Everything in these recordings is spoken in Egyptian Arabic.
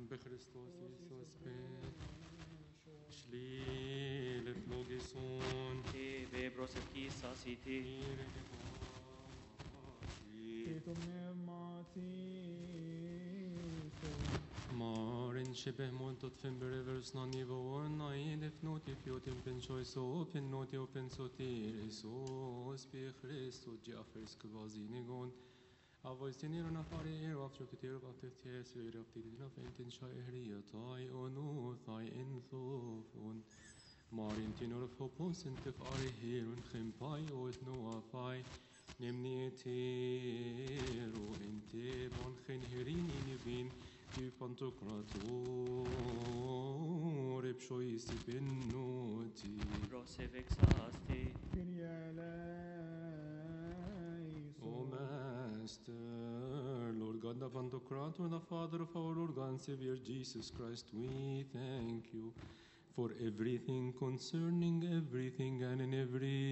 بخристос Ісус Шли лефлогисон Ti vebros et kisa siti. Tito Marin shibeh montot fin berivers non nivo orna idef noti fiotin pin choiso pin noti o pin sotir Isus bi Christo Jaffers kvazinigon Avoistinir na fari er of chokitir of tifties vir of tidin of entin shahriya tai onu thai in thofun Marin tinor of hopos in tif ari herun chimpai o et noa fai Nemni tero ente bon chen herin inivin Ty pantokrator epshoisi benoti Rose vexasti. O Master, Lord God, the Pantocrator, the Father of our Lord God and Savior Jesus Christ, we thank you for everything concerning everything and in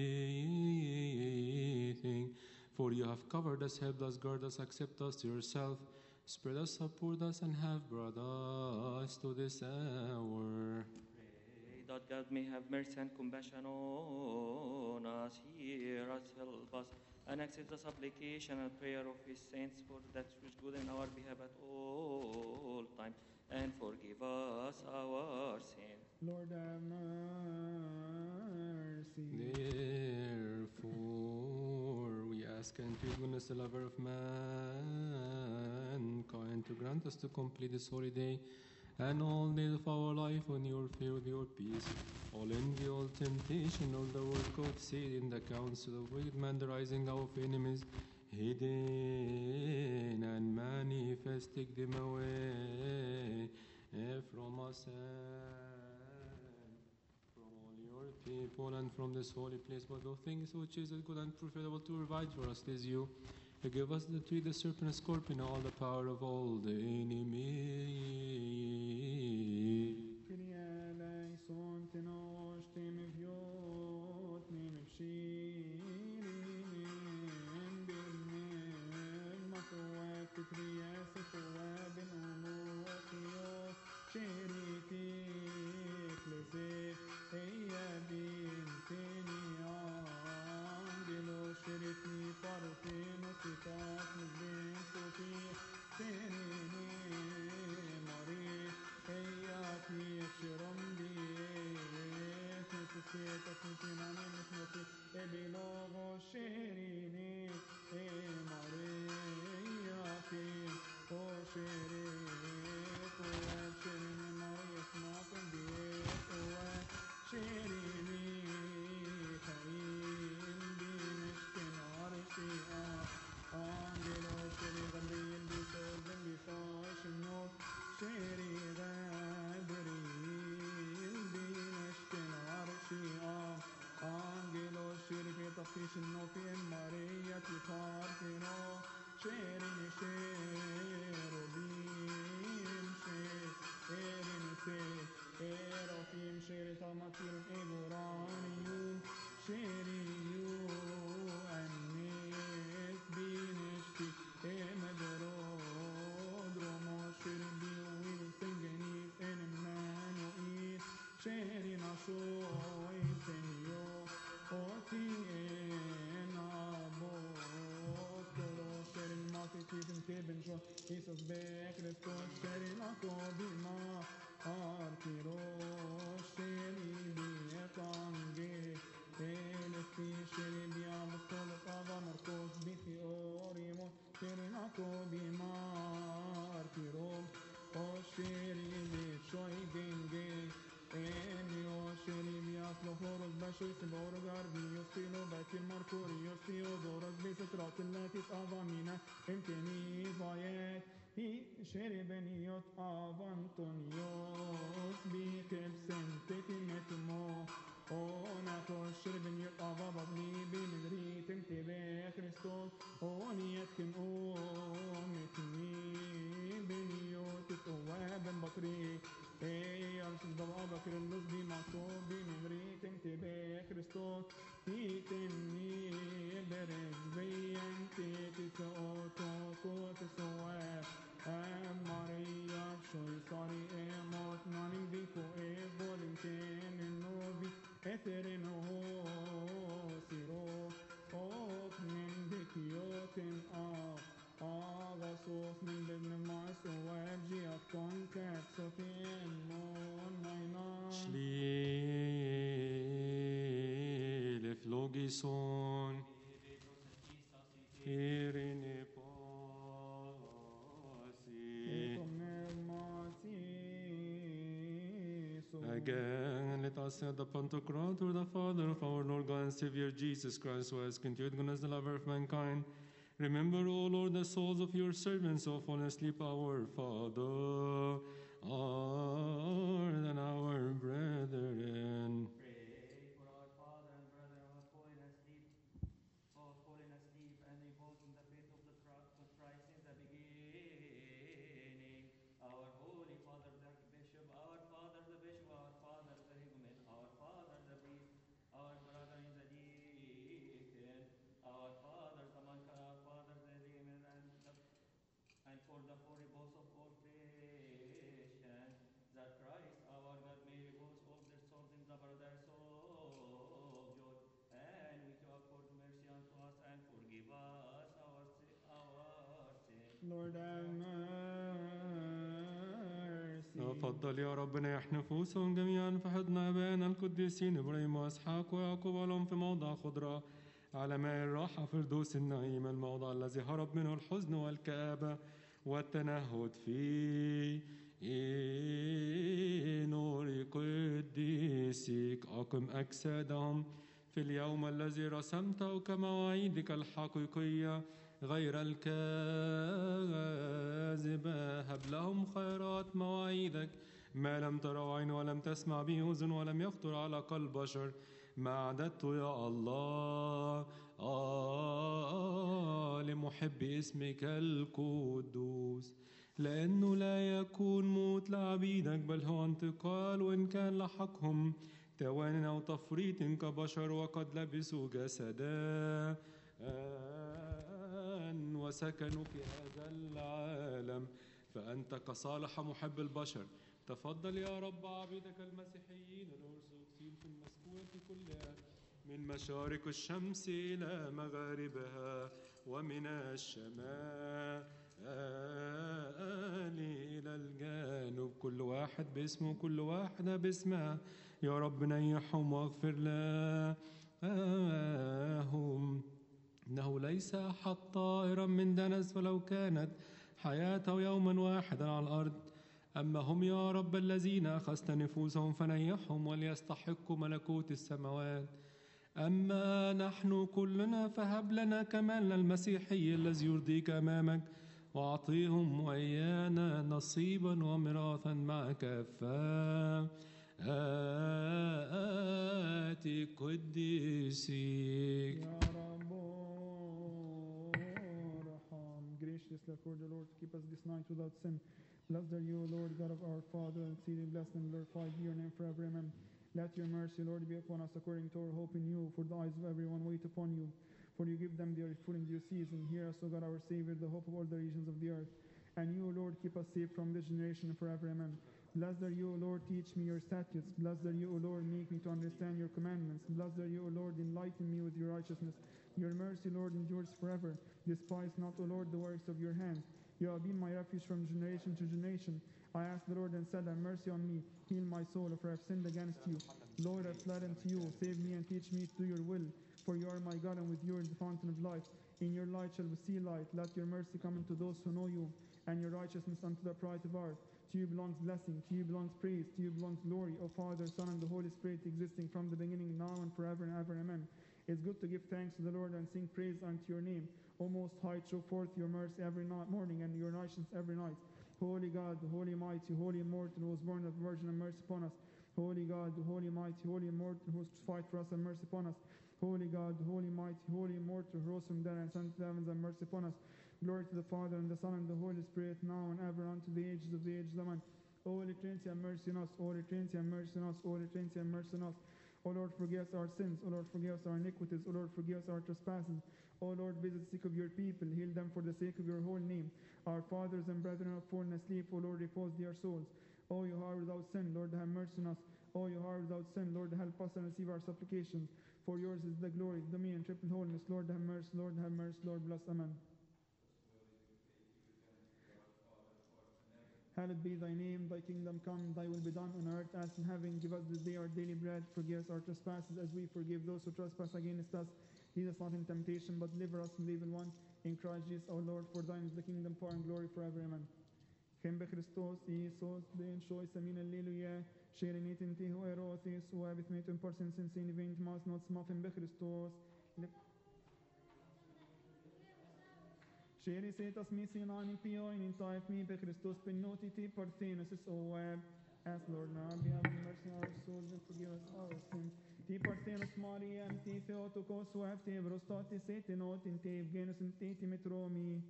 everything. For you have covered us, helped us, guarded us, accept us to yourself, spread us, support us, and have brought us to this hour. Pray that God may have mercy and compassion on us, hear us, help us, and accept the supplication and prayer of His saints for that which good in our behalf at all time, and forgive us our sins. Lord have mercy. Therefore, we ask and plead goodness, the lover of mankind, to grant us to complete this holy day and all days of our life on your fear, with your peace. All envy, all temptation, all the work of Satan, the counsel of wicked man, the rising up of enemies, hidden and manifest, take them away eh, from us and from all your people and from this holy place, but those things which is good and preferable to provide for us is you. You give us the tree, the serpent, and scorpion, all the power of all the enemy. Kyrie eleison tenos tem viot nim shirinin birnin matuak trias tuab in umokio shiriti klese eya bintini angelo shiriti parutino sitat nubin sofi shirini mari eya ti shirom di Nefisiyete sintinani nefneti ebilogo shirini e Maria fi o shiri kuwa shirini Maria smakun di kuwa shirini karim bi mishkin arshi angelo shiri gabriel bi sozin bi fashin not shiri gabriel bi mishkin arshi angelo shiri bi taftish النوفي ماريا تطار كنو شيرين شيرو بيم شيرين شيرو فيم شيري تماتير إبرانيو شيريو الناس بينشتي إمدرو درومو شيرين بيو ويسنجنيس إنمانو إيس شيرين أشوي سنيو أوتي إنابوستولو شيرين ماتي تيتم تيبن شو إيسوس بكريستوس شيرين أكو بما أركيرو شيرين بيتانجي Elesti şeri bir apostolus ava Marcos bifiorimo şerin ako bir martirom o şeri bir şoy genge Enio şeri bir aslo horos başoy sibor garbiyo stilo bakil markoriyo Theodoros bisetrat latis ava mina emteni vayet Hi şeri beniyot avantonios bikel sentetimetmo Ona koşur bin yut ava babni bin ritim tebe Kristos Oniyet kim umitni bin yut tuwaben bakri Ey amsiz dava bakir النزبي معصوب bin ritim tebe Kristos Hitimni berez beyen teti to to ko te soe Maria şoy sorry emot nani biko e bolin ken no bi etherin ho siro ok min dikiotin a agasos min bibne mas o webji at konkat sotin mon naina Shlile flogison. Irene pasi. Again, let us say the Pantocrator, the Father of our Lord God and Savior Jesus Christ, who has continued goodness, the lover of mankind. Remember, O Lord, the souls of your servants who have fallen asleep, our Father, and our brethren. Pray for our father and brother who have fallen asleep, who have fallen asleep and reposed in the faith of the Cro- of Christ since the beginning. Our holy father, the bishop, our father, the bishop, our father, the higumen, our father, the priest, our brother in the deacon, our father, the monk, our father, the layman, and the and for the for repose of all creation, that Christ our God may repose all their souls in the paradise of joy, and we to accord mercy unto us and forgive us our si- our sins. Lord have mercy. تفضل يا ربنا يحن نفوسهم جميعا فحضنا ابائنا القديسين ابراهيم واسحاق ويعقوب ولهم في موضع خضره على ماء الراحه فردوس النعيم الموضع الذي هرب منه الحزن والكابه والتنهد في نور قديسك اقم اجسادهم في اليوم الذي رسمته كمواعيدك الحقيقيه غير الكاذبة هب لهم خيرات مواعيدك ما لم تروا عين ولم تسمع به أذن ولم يخطر على قلب بشر ما أعددت يا الله آه لمحب اسمك القدوس لأنه لا يكون موت لعبيدك بل هو انتقال وإن كان لحقهم توان أو تفريط كبشر وقد لبسوا جسدا آن وسكنوا في هذا العالم فأنت كصالح محب البشر تفضل يا رب عبيدك المسيحيين الأرثوذكسيين في المسكونة كلها من مشارق الشمس إلى مغاربها ومن الشمال إلى الجانب كل واحد باسمه كل واحدة باسمها يا رب نيحهم واغفر لهم إنه ليس أحد طائرا من دنس ولو كانت حياته يوما واحدا على الأرض أما هم يا رب الذين أخذت نفوسهم فنيحهم وليستحقوا ملكوت السماوات أما نحن كلنا فهب لنا كمالنا المسيحي الذي يرضيك أمامك وأعطيهم وإيانا نصيبا وميراثا مع كفاءات قديسك Ya Rabbo, Raham. Graciously accord the Lord to keep us this night without sin. Blessed are you, Lord God of our Father, and see thee blessed and glorified be your name forever. Amen. Let your mercy, Lord, be upon us according to our hope in you, for the eyes of everyone wait upon you. For you give them their food in due season. Hear us, O God, our Savior, the hope of all the regions of the earth. And you, Lord, keep us safe from this generation forever. Amen. Blessed are you, O Lord, teach me your statutes. Blessed are you, O Lord, make me to understand your commandments. Blessed are you, O Lord, enlighten me with your righteousness. Your mercy, Lord, endures forever. Despise not, O Lord, the works of your hands. You have been my refuge from generation to generation. I asked the Lord and said, Have mercy on me. Heal my soul, for I have sinned against you. Lord, I fled unto you. Save me and teach me to do your will. For you are my God, and with you is the fountain of life. In your light shall we see light. Let your mercy come unto those who know you, and your righteousness unto the pride of earth. To you belongs blessing, to you belongs praise, to you belongs glory, O Father, Son, and the Holy Spirit, existing from the beginning, now and forever and ever. Amen. It's good to give thanks to the Lord and sing praise unto your name. O Most High, show forth your mercy every night, morning and your righteousness every night. Holy God, the Holy Mighty, Holy Immortal, who was born of the Virgin, and mercy upon us. Holy God, the Holy Mighty, Holy Immortal, who was crucified for us, and mercy upon us. Holy God, the Holy Mighty, Holy Immortal, who rose from dead and sent to the heavens, and mercy upon us. Glory to the Father, and the Son, and the Holy Spirit, now and ever, unto the ages of the ages. Amen. Holy Trinity, have mercy on us. Holy Trinity, have mercy on us. Holy Trinity, have mercy on us. O Lord, forgive us our sins. O Lord, forgive us our iniquities. O Lord, forgive us our trespasses. O Lord, visit the sick of your people, heal them for the sake of your holy name. Our fathers and brethren have fallen asleep, O Lord, repose their souls. O you are without sin, Lord, have mercy on us. O you are without sin, Lord, help us and receive our supplications. For yours is the glory, the dominion, triple holiness. Lord, have mercy, Lord, have mercy, Lord, bless. Amen. Hallowed be thy name, thy kingdom come, thy will be done on earth as in heaven. Give us this day our daily bread, forgive us our trespasses as we forgive those who trespass against us. Lead us not in temptation, but deliver us from the evil one. In Christ Jesus our Lord, for thine is the kingdom, power, and glory forever. Amen. Hem Christos, Iisus, den shoy samin alleluia, sherenit in tihu erothis, uabit metum porsen sin sin event mas not smuffin be Christos. Sheri setas mi sin ani pio in taif mi be Christos penotiti parthenos is oab. Ask Lord now, be have mercy on our souls and forgive us our sins. Ti parthenos Mariam, ti Theotokos, uab te brostati setenot in te Evgenus in te metromi.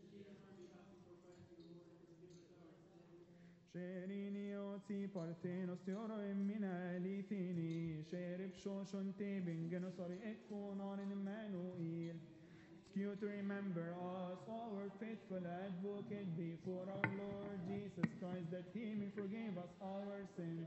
شيريني أوتي بارثينوس تيورو إمنا ليثيني شيرب شوشون تيبن جنوسوري إكفون on in Emmanuel. It's you to remember us, our faithful advocate before our Lord Jesus Christ, that he may forgive us our sins.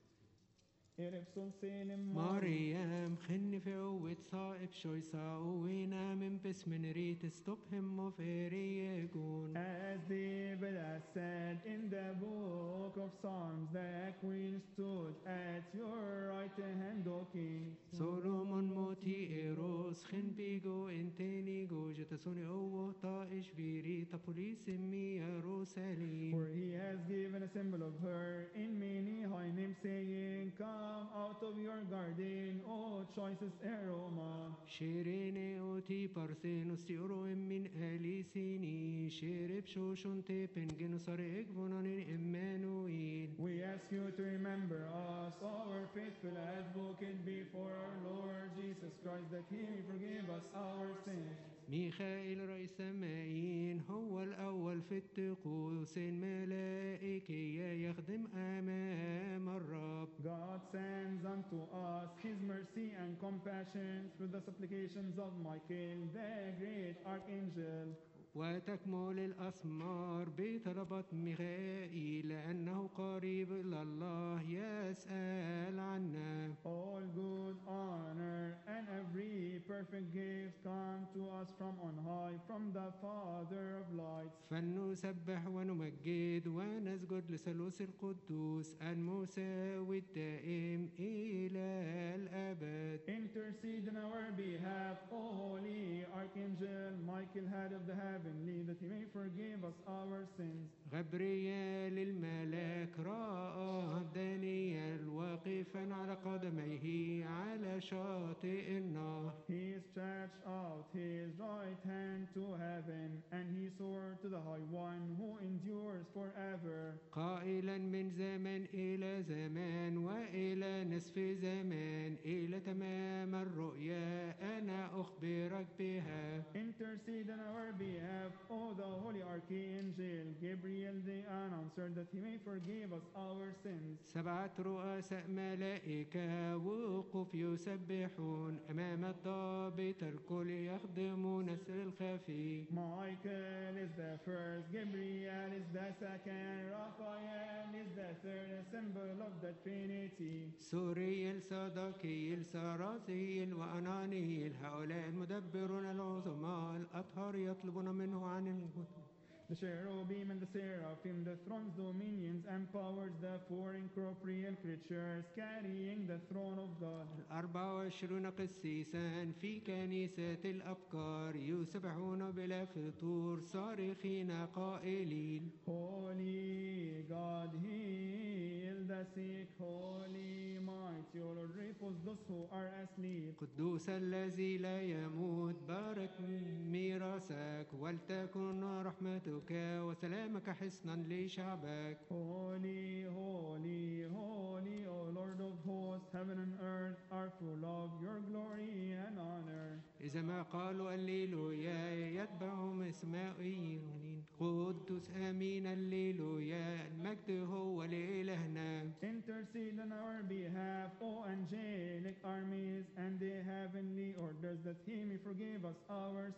إربسون سيلم مريم خن في قوة صائب شوي ساوينا من باسم ريت stop him of Eriegun. As David has said in the book of Psalms, the queen stood at your right hand, O King. سولومون موتي إيروس خن بيجو انتيني جو جتسوني أوه طائش بيري تبوليس مي يروساليم For he has given a symbol of her in many high names, saying, Come out of your garden, O choicest aroma. شيريني أوتي بارثينوس تيورو من أليسيني شيرب شوشون تيبن جنوسار إكبونان إمانويل We ask you to remember us, our faithful advocate before our Lord Jesus Christ, that he may forgive us our sins. ميخائيل رئيس السمائين هو الأول في الطقوس الملائكية يخدم أمام الرب God sends unto us his mercy and compassion through the supplications of Michael, the great archangel. وتكمل الأسمار بطلبة ميخائيل لأنه قريب إلى الله يسأل عنا All good honor and every perfect gift come to us from on high, from the Father of lights. فلنسبح ونمجد ونسجد لثالوث القدوس المساوي الدائم إلى الأبد Intercede in our behalf, O holy archangel Michael, head of the heavenly, that he may forgive us our sins. غبريال الملاك رأى دانيال واقفا على قدميه على شاطئ النهر He stretched out his right hand to heaven, and he soared to the high one who endures forever. قائلا من زمن إلى زمان وإلى نصف زمان إلى تمام الرؤيا أنا أخبرك بها Intercede on our behalf, O the holy archangel Gabriel the announcer, that he may forgive us our sins. سبعة رؤساء ملائكة وقف يسبحون أمام الضابط الكل يخدمون السر الخفي Michael is the first, Gabriel is the second, Raphael is the third, a symbol of the Trinity. سوريل صدقيل سرازيل وأنانيل هؤلاء المدبرون العظماء الأطهار يطلبون منه عن الغدو The cherubim and the seraphim, the thrones, dominions, and powers, the four incorporeal creatures carrying the throne of God. الأربعة وعشرون قسيسا في كنيسة الأبكار يسبحون بلا فطور صارخين قائلين Holy God, heal the sick, holy, mighty, O Lord, repose those who are asleep. قدوس الذي لا يموت بارك ميراثك ولتكن رحمتك وسلامك حصنا لشعبك Holy, holy, holy, O Lord of hosts, heaven and earth are full of your glory and honor. إذا ما قالوا الليلويا يتبعهم إسماعيل قدوس آمين الليلويا المجد هو لإلهنا Intercede on our behalf, O angelic armies and the heavenly orders, that he may forgive us our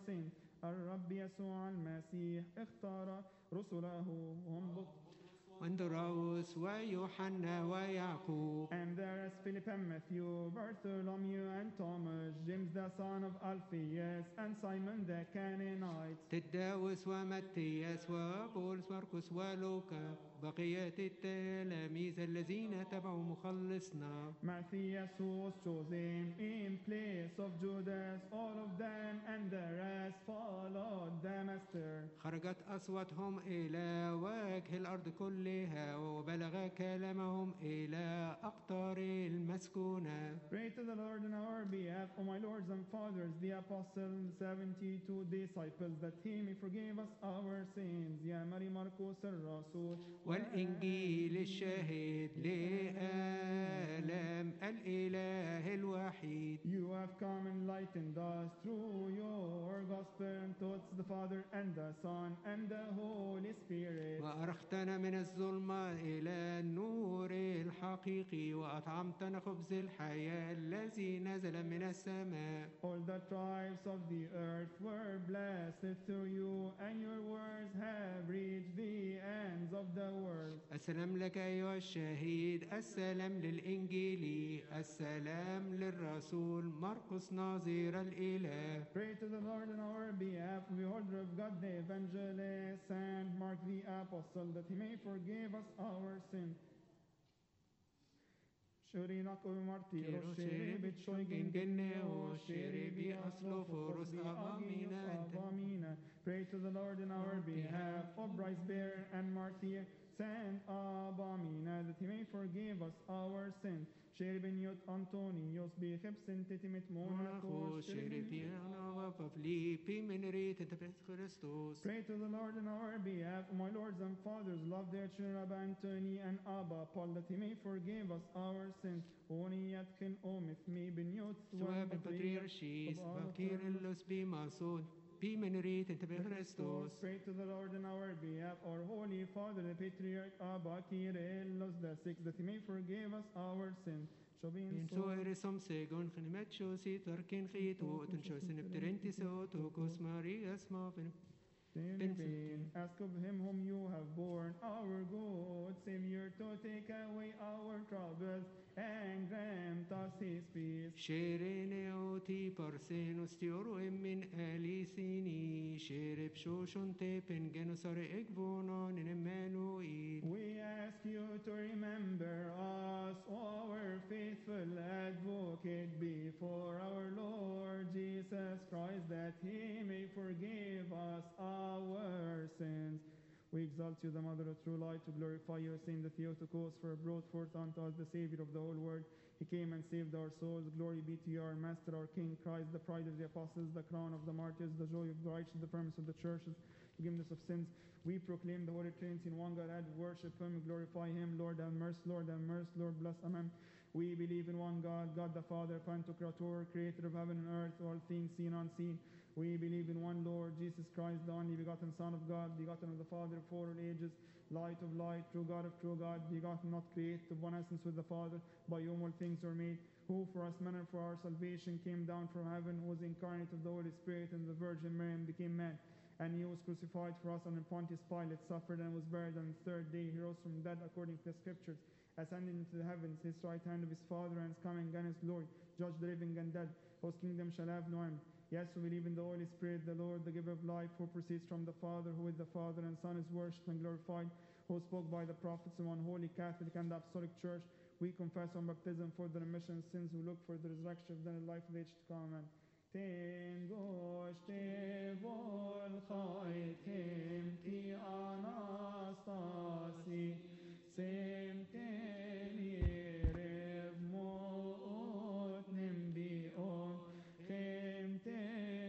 وفيلبس ويوحنا ويعقوب And there is Philip and Matthew, Bartholomew and Thomas, James the son of Alphaeus, and Simon the Canaanite, تداوس ومتياس وبولس مرقس ولوكا بقية التلاميذ الذين تبعوا مخلصنا Matthias who was chosen in place of Judas, all of them and the rest followed the Master. خرجت أصواتهم إلى وجه الأرض كلها وبلغ كلامهم إلى أقطار المسكونة Pray to the Lord in our behalf, O my lords and fathers, the apostles, 72 disciples, that he may forgive us our sins. يا مري مرقس الرسول والإنجيل الشاهد لآلام الإله الوحيد You have come enlightened us through your gospel and taught the Father and the Son and the Holy Spirit. وأرختنا من الظلمة إلى النور الحقيقي وأطعمتنا خبز الحياة الذي نزل من السماء All the tribes of the earth were blessed through you, and your words have reached the ends of the world. السلام لك أيها الشهيد السلام للإنجيلي السلام للرسول مرقس ناظر الإله Pray to the Lord on our behalf, beholder of God the evangelist, and Mark the apostle, that he may forgive us our sins. شورينك ومرتي كيرو شيري بتشويجين جنة وشيري بي أصلو فورس أبامينا Abamina. Pray to the Lord in our behalf, O Bryce Bear and Martyr, Saint Abamina, that he may forgive us our sins. Sheri ben Yot Antonios, Becheb Sintetimet ونخو Monachos, شيري بي أنا وفلي بي من ريت أنت بس كريستوس Pray to the Lord in our behalf, O my lords and fathers, love their children, Abba Anthony and Abba Paul, that he may forgive us our sins. Oni yatkin omith me ben Yot, سواء بالبطريرشيس بكيرلس بي ماسون بي من ريت أنت بكريستوس Pray to the Lord in our behalf, our Holy Father, the Patriarch Abba Kyrillos the Sixth, that he may forgive us our sins. Shobin بين سوير سم سيجون خنمت شوسي تركين خيتو تنشوسن بترنتي سوتو كوس ماري اسما فين in vain. Ask of him whom you have borne, our good Savior, to take away our troubles and grant us his peace. شيرين اوتي بارسينوس تيورو من اليسيني شيرب شوشون تيبن جنوسار اكبونون نمانوئيل We ask you to remember us, our faithful advocate, before our Lord Jesus Christ, that he may forgive us our sins. We exalt you, the Mother of true light, to glorify you, Saint the Theotokos, for brought forth unto us the Savior of the whole world. He came and saved our souls. Glory be to you, our Master, our King, Christ, the pride of the apostles, the crown of the martyrs, the joy of the righteous, the firmness of the churches, forgiveness of sins. We proclaim the Holy Trinity in one God, and worship Him, glorify Him. Lord, have mercy, Lord, have mercy, Lord, bless, Amen. We believe in one God, God the Father, Pantocrator, creator of heaven and earth, all things seen and unseen. We believe in one Lord, Jesus Christ, the only begotten Son of God, begotten of the Father before all ages, light of light, true God of true God, begotten, not created, of one essence with the Father, by whom all things were made, who for us men and for our salvation came down from heaven, was incarnate of the Holy Spirit and the Virgin Mary, and became man. And he was crucified for us under Pontius Pilate, suffered and was buried, and the third day he rose from the dead according to the Scriptures, ascended into the heavens, his right hand of his Father, and is coming again in his glory, judge the living and dead, whose kingdom shall have no end. Yes, we believe in the Holy Spirit, the Lord, the giver of life, who proceeds from the Father, who with the Father and Son is worshipped and glorified, who spoke by the prophets in one holy Catholic and apostolic church. We confess on baptism for the remission of sins, we look for the resurrection of the life of the age to come. Amen. Tengoște volhai temti anastasi semtenirev mot nembion temte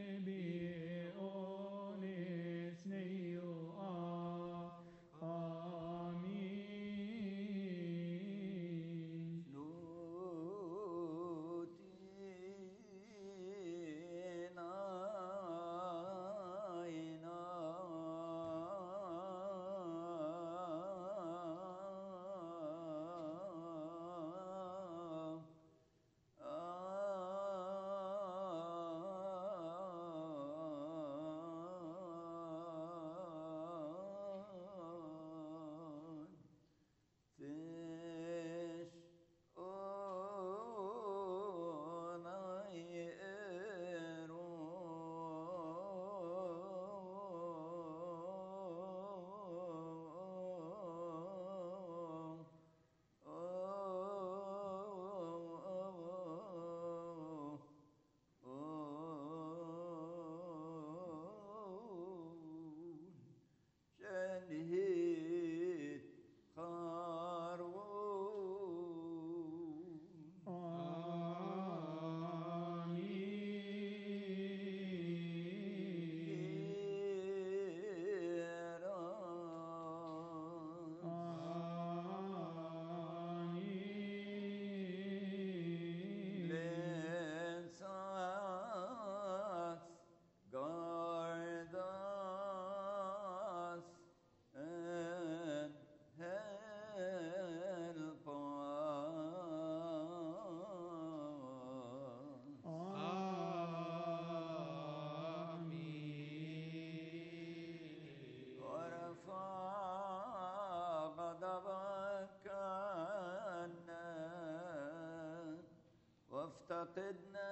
biones neo a Amin. وتقدنا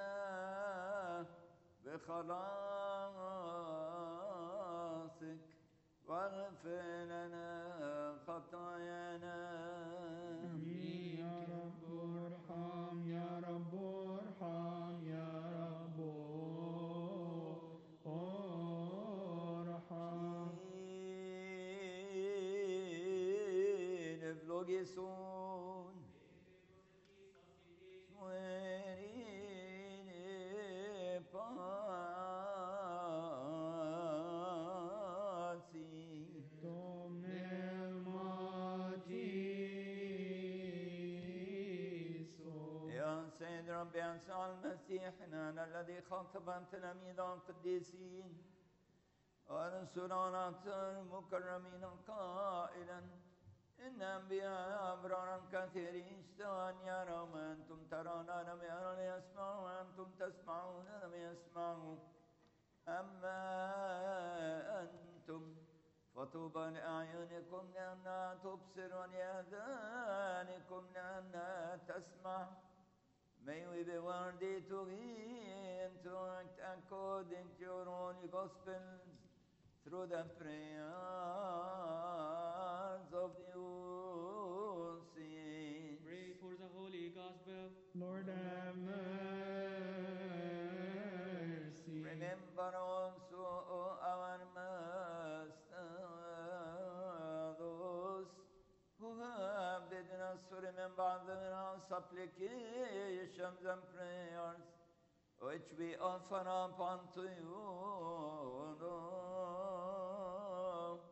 بخلاصك واغفر لنا خطايانا آمين يا رب ارحم يا رب ارحم يا رب ارحم Ευλογήσουν σου ερήνε πάση Το πνεύματίσου يا سيد ربي يسوع المسيح نحن الذي خاطب تلاميذ القديسين ورسولنا المكرمين قائلا إن أنبياء أبرارا كثيرين اشتهوا أن يروا ما أنتم ترون لم يروا ليسمعوا وأنتم تسمعون لم يسمعوا أما أنتم فطوبى لأعينكم لأنها تبصر ولآذانكم لأنها تسمع May we be worthy to hear and to act according to your holy gospels through the prayers of you saints. Pray for the Holy Gospel. Lord have mercy Remember also, O our Master, those who have bidden us to remember them in our supplications and prayers, which we offer up unto you, Lord.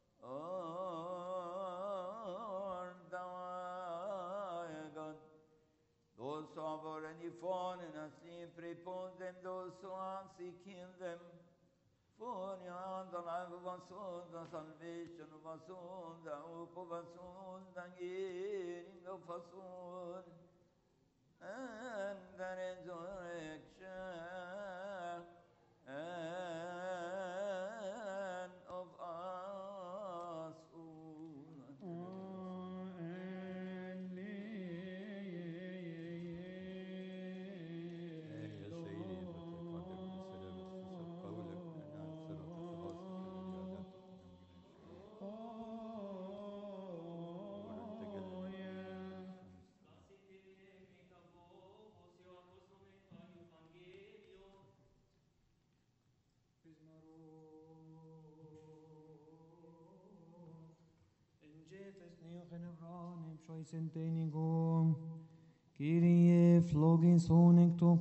Lord, thou art God. Those who have already fallen asleep, repose them. Those who are sick, heal them. For you are the life of us all, the salvation of us all, the hope of us all, the healing of us all, and the resurrection and of us all. يا سيدي بتقدم بسلامة قولك لنا سر الخلاص Kyrie flogison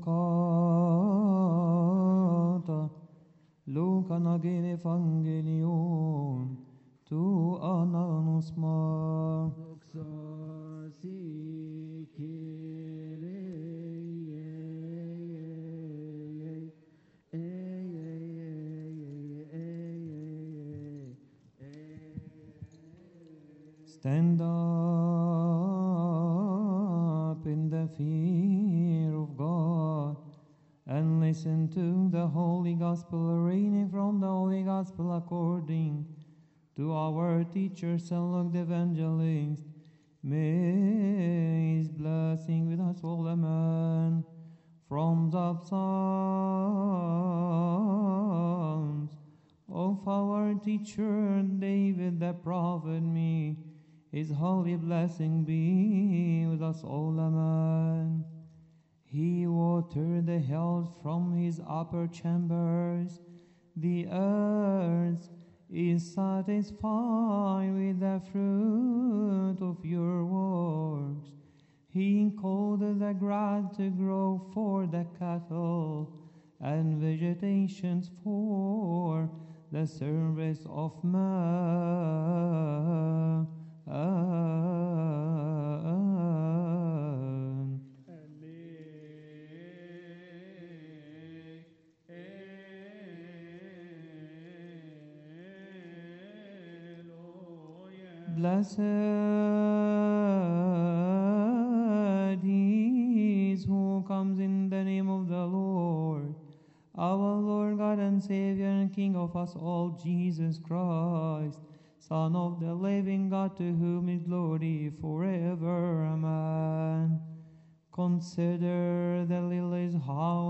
ectocata, Lucan agin evangelion, tu ananus ma. Stand up in the fear of God and listen to the Holy Gospel reading from the Holy Gospel according to our teacher, St. Luke the Evangelist. May his blessing with us all, amen. From the Psalms of our teacher David the prophet, me, his holy blessing be with us all, amen. He watered the hills from his upper chambers. The earth is satisfied with the fruit of your works. He caused the grass to grow for the cattle and vegetations for the service of man. Blessed is who comes in the name of the Lord, our Lord God and Savior and King of us all, Jesus Christ, Son of the living God, to whom is glory forever. Amen. Consider the lilies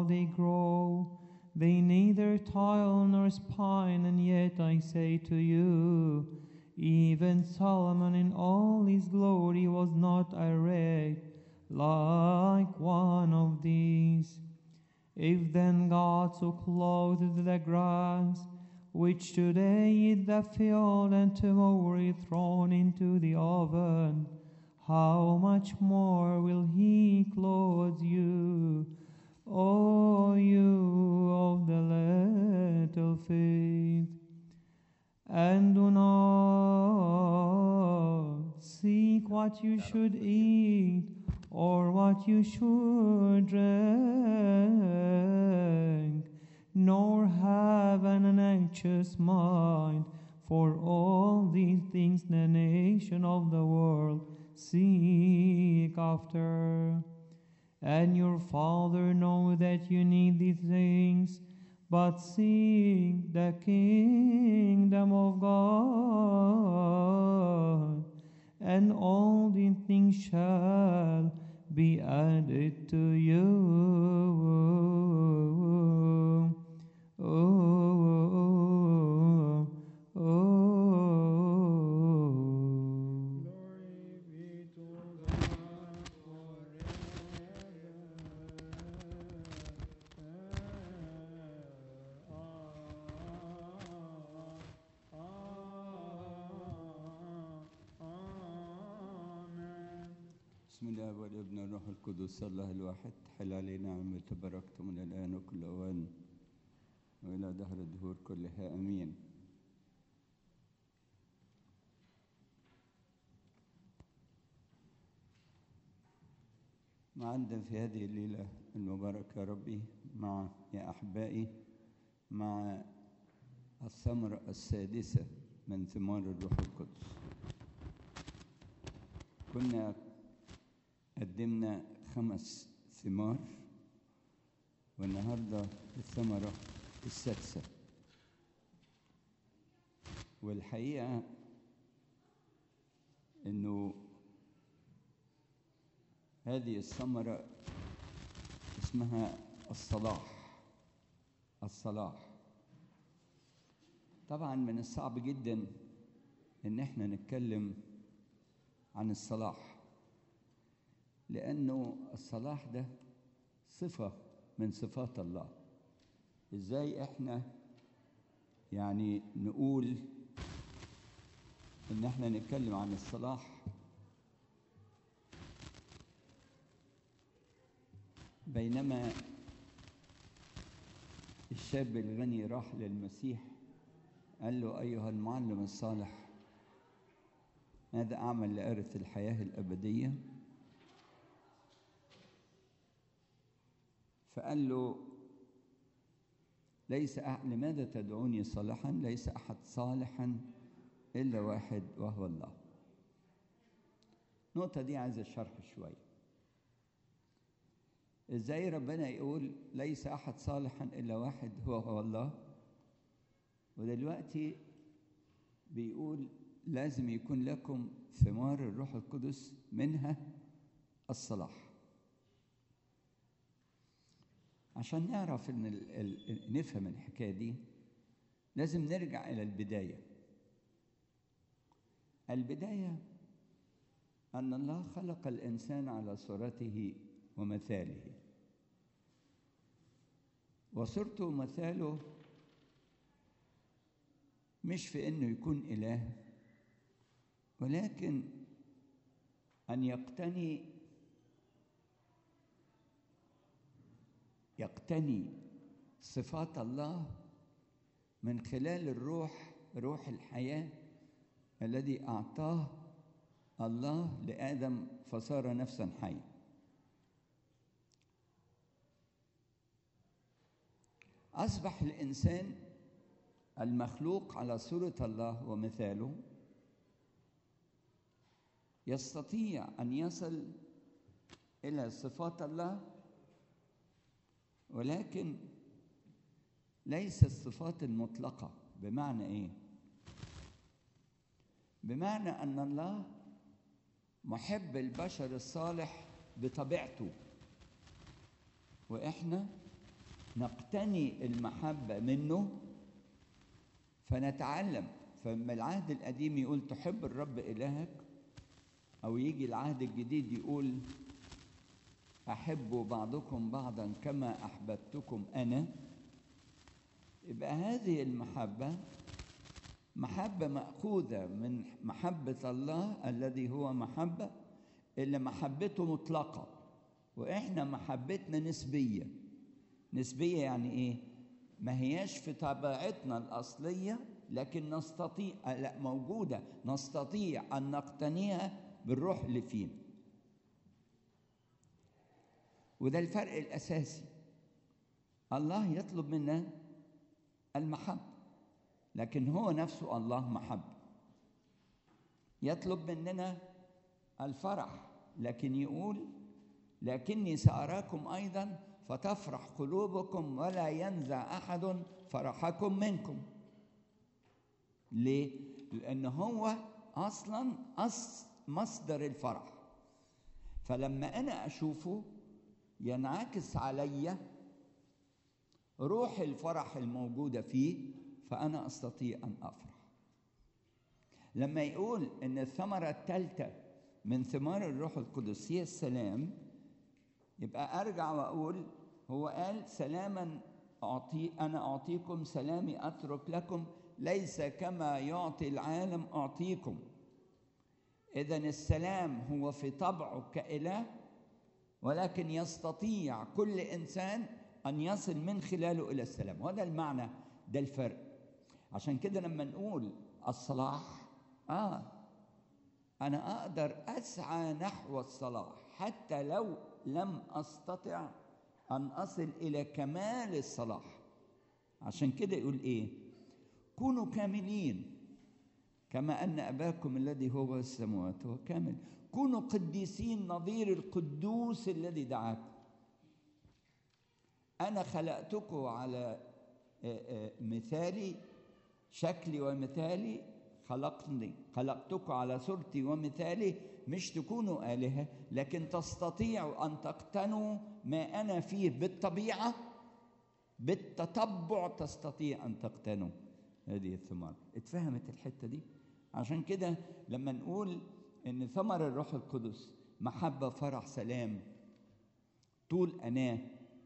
they grow. They neither toil nor spine, and yet I say to you, even Solomon in all his glory was not arrayed like one of these. If then God so clothed the grass, which today is the field and tomorrow is thrown into the oven, how much more will he clothe you, O you of the little faith? And do not seek what you should eat or what you should drink, nor have an anxious mind, for all these things the nation of the world seek after. And your Father know that you need these things, but seek the kingdom of God, and all these things shall be added to you. Oh, oh, oh. Glory be to God Amen. بسم الله والابن والروح القدس الله الواحد حل علينا نعمة وبركته من الآن وكل أوان وإلى دهر الدهور كلها أمين معنا في هذه الليلة المباركة يا ربي مع يا أحبائي مع الثمرة السادسة من ثمار الروح القدس كنا قدمنا خمس ثمار والنهارده الثمرة السادسة والحقيقة إنه هذه الثمرة اسمها الصلاح الصلاح طبعا من الصعب جدا إن احنا نتكلم عن الصلاح لأنه الصلاح ده صفة من صفات الله إزاي إحنا يعني نقول إن إحنا نتكلم عن الصلاح بينما الشاب الغني راح للمسيح قال له أيها المعلم الصالح ماذا أعمل لأرث الحياة الأبدية؟ فقال له ليس أح... لماذا تدعوني صالحا؟ ليس أحد صالحا إلا واحد وهو الله. النقطة دي عايزة شرح شوية. إزاي ربنا يقول ليس أحد صالحا إلا واحد هو هو الله؟ ودلوقتي بيقول لازم يكون لكم ثمار الروح القدس منها الصلاح عشان نعرف ان ال ال نفهم الحكايه دي لازم نرجع الى البدايه البدايه ان الله خلق الانسان على صورته ومثاله وصورته ومثاله مش في انه يكون اله ولكن ان يقتني يقتني صفات الله من خلال الروح روح الحياه الذي اعطاه الله لادم فصار نفسا حيا اصبح الانسان المخلوق على صوره الله ومثاله يستطيع ان يصل الى صفات الله ولكن ليس الصفات المطلقه بمعنى ايه بمعنى ان الله محب البشر الصالح بطبيعته واحنا نقتني المحبة منه فنتعلم فلما العهد القديم يقول تحب الرب إلهك أو يجي العهد الجديد يقول أحبوا بعضكم بعضا كما أحببتكم أنا يبقى هذه المحبة محبة مأخوذة من محبة الله الذي هو محبة اللي محبته مطلقة وإحنا محبتنا نسبية نسبية يعني إيه؟ ما هياش في طبيعتنا الأصلية لكن نستطيع لا موجودة نستطيع أن نقتنيها بالروح اللي فينا وده الفرق الأساسي الله يطلب منا المحبة لكن هو نفسه الله محبة يطلب مننا الفرح لكن يقول لكني سأراكم أيضا فتفرح قلوبكم ولا ينزع أحد فرحكم منكم ليه؟ لأن هو أصلا أص مصدر الفرح فلما أنا أشوفه ينعكس علي روح الفرح الموجودة فيه فأنا أستطيع أن أفرح لما يقول إن الثمرة الثالثة من ثمار الروح القدس هي السلام يبقى أرجع وأقول هو قال سلاما أعطي أنا أعطيكم سلامي أترك لكم ليس كما يعطي العالم أعطيكم إذا السلام هو في طبعه كإله ولكن يستطيع كل إنسان أن يصل من خلاله إلى السلام وهذا المعنى ده الفرق عشان كده لما نقول الصلاح آه أنا أقدر أسعى نحو الصلاح حتى لو لم أستطع أن أصل إلى كمال الصلاح عشان كده يقول إيه كونوا كاملين كما أن أباكم الذي هو في السماوات هو كامل كونوا قديسين نظير القدوس الذي دعاكم أنا خلقتكم على مثالي شكلي ومثالي خلقني خلقتكم على صورتي ومثالي مش تكونوا آلهة لكن تستطيعوا أن تقتنوا ما أنا فيه بالطبيعة بالتتبع تستطيع أن تقتنوا هذه الثمار اتفهمت الحتة دي عشان كده لما نقول ان ثمر الروح القدس محبة فرح سلام طول أناة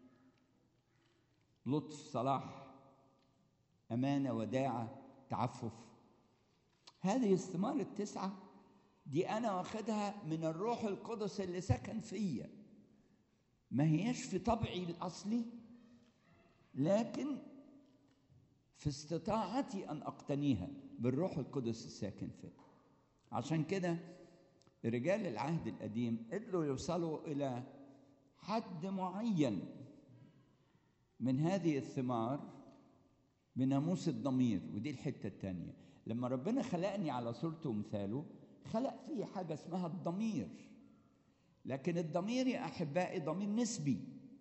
لطف صلاح أمانة وداعة تعفف هذه الثمار التسعة دي أنا واخدها من الروح القدس اللي سكن فيا ما هياش في طبعي الأصلي لكن في استطاعتي أن أقتنيها بالروح القدس الساكن فيا عشان كده رجال العهد القديم قدروا يوصلوا إلى حد معين من هذه الثمار بناموس الضمير ودي الحتة التانية لما ربنا خلقني على صورته ومثاله خلق فيه حاجة اسمها الضمير لكن الضمير يا أحبائي ضمير نسبي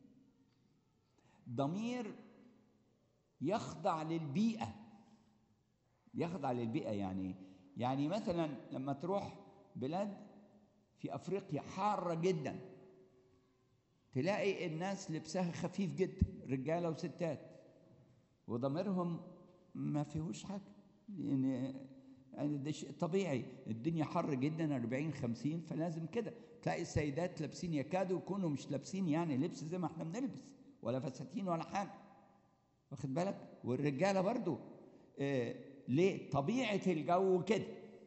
ضمير يخضع للبيئة يخضع للبيئة يعني يعني مثلا لما تروح بلاد في أفريقيا حارة جدا تلاقي الناس لبسها خفيف جدا رجالة وستات وضميرهم ما فيهوش حاجة لأن يعني ده شيء طبيعي الدنيا حر جدا 40 50 فلازم كده تلاقي السيدات لابسين يكادوا يكونوا مش لابسين يعني لبس زي ما احنا بنلبس ولا فساتين ولا حاجه واخد بالك والرجاله برضو آه ليه طبيعه الجو كده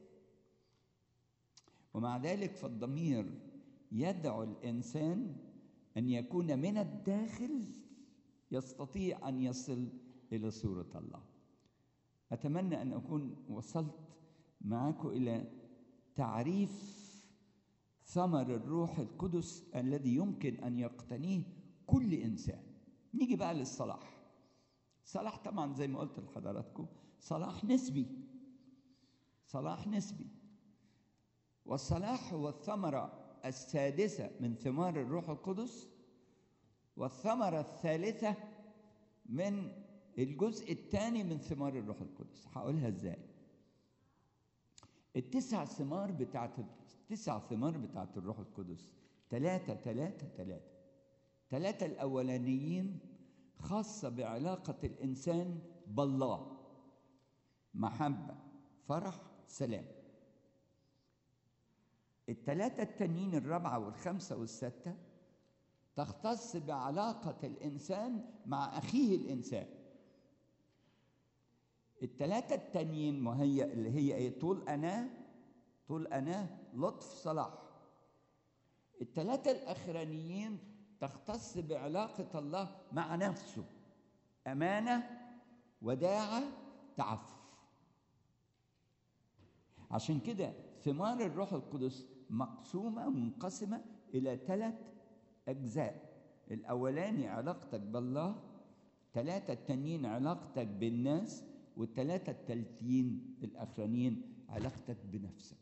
ومع ذلك فالضمير يدعو الانسان ان يكون من الداخل يستطيع ان يصل الى صوره الله اتمنى ان اكون وصلت معكم الى تعريف ثمر الروح القدس الذي يمكن ان يقتنيه كل انسان نيجي بقى للصلاح صلاح طبعا زي ما قلت لحضراتكم صلاح نسبي صلاح نسبي والصلاح هو الثمرة السادسة من ثمار الروح القدس والثمرة الثالثة من الجزء الثاني من ثمار الروح القدس هقولها ازاي التسع ثمار بتاعت التسع ثمار بتاعت الروح القدس ثلاثة ثلاثة ثلاثة ثلاثة الأولانيين خاصة بعلاقة الإنسان بالله محبة فرح سلام التلاتة التانيين الرابعة والخمسة والستة تختص بعلاقة الإنسان مع أخيه الإنسان التلاتة التانيين ما هي اللي هي إيه طول أناه طول أناه لطف صلاح التلاتة الأخرانيين تختص بعلاقة الله مع نفسه أمانة وداعة تعفف عشان كده ثمار الروح القدس مقسومة منقسمة إلى ثلاث أجزاء الأولاني علاقتك بالله ثلاثة التانيين علاقتك بالناس والثلاثة التالتين الأخرانيين علاقتك بنفسك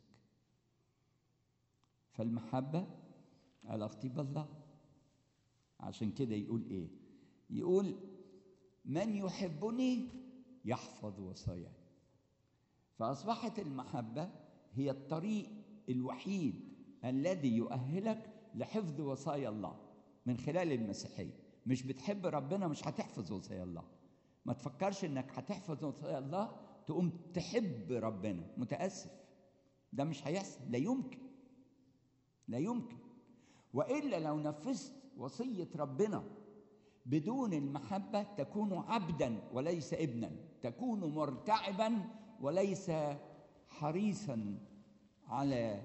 فالمحبة علاقتي بالله عشان كده يقول إيه يقول من يحبني يحفظ وصاياي فأصبحت المحبة هي الطريق الوحيد الذي يؤهلك لحفظ وصايا الله من خلال المسيحية مش بتحب ربنا مش هتحفظ وصايا الله ما تفكرش انك هتحفظ وصايا الله تقوم تحب ربنا متأسف ده مش هيحصل لا يمكن لا يمكن وإلا لو نفذت وصية ربنا بدون المحبة تكون عبدا وليس ابنا تكون مرتعبا وليس حريصا على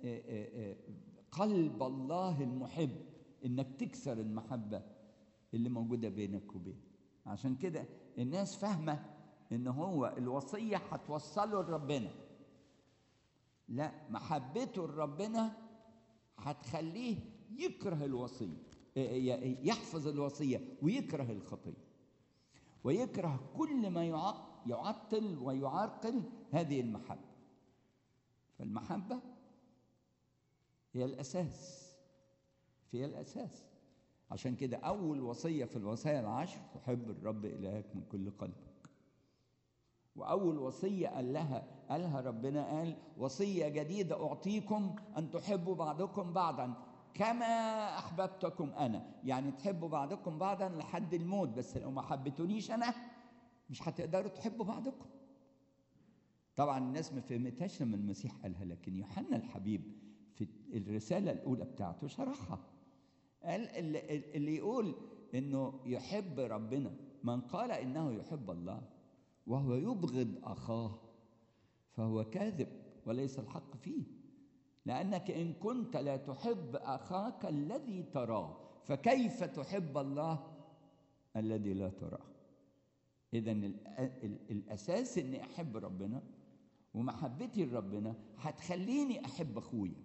قلب الله المحب انك تكسر المحبة اللي موجودة بينك وبينه عشان كده الناس فاهمة ان هو الوصية هتوصله لربنا لا محبته لربنا هتخليه يكره الوصية يحفظ الوصية ويكره الخطية ويكره كل ما يعطل ويعرقل هذه المحبة فالمحبة هي الأساس هي الأساس عشان كده أول وصية في الوصايا العشر تحب الرب إلهك من كل قلبك وأول وصية قال لها قالها ربنا قال وصية جديدة أعطيكم أن تحبوا بعضكم بعضا كما أحببتكم أنا يعني تحبوا بعضكم بعضا لحد الموت بس لو ما حبيتونيش أنا مش هتقدروا تحبوا بعضكم طبعا الناس ما فهمتهاش لما المسيح قالها لكن يوحنا الحبيب في الرسالة الأولى بتاعته شرحها قال اللي, اللي يقول إنه يحب ربنا من قال إنه يحب الله وهو يبغض أخاه فهو كاذب وليس الحق فيه لأنك إن كنت لا تحب أخاك الذي تراه فكيف تحب الله الذي لا تراه إذا الأساس إني أحب ربنا ومحبتي لربنا هتخليني أحب أخويا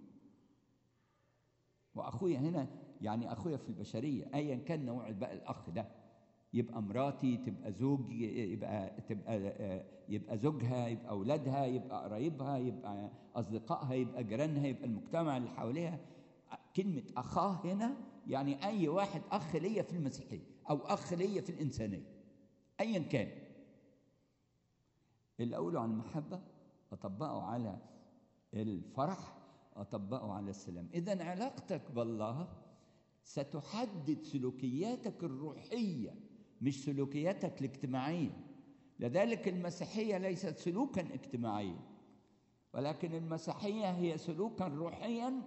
وأخويا هنا يعني أخويا في البشرية أيا كان نوع بقى الأخ ده يبقى مراتي تبقى زوج يبقى تبقى يبقى زوجها يبقى اولادها يبقى قرايبها يبقى اصدقائها يبقى جيرانها يبقى المجتمع اللي حواليها كلمه اخاه هنا يعني اي واحد اخ ليا في المسيحيه او اخ ليا في الانسانيه ايا كان اللي اقوله عن المحبه اطبقه على الفرح اطبقه على السلام اذا علاقتك بالله ستحدد سلوكياتك الروحيه مش سلوكياتك الاجتماعيه لذلك المسيحيه ليست سلوكا اجتماعيا ولكن المسيحيه هي سلوكا روحيا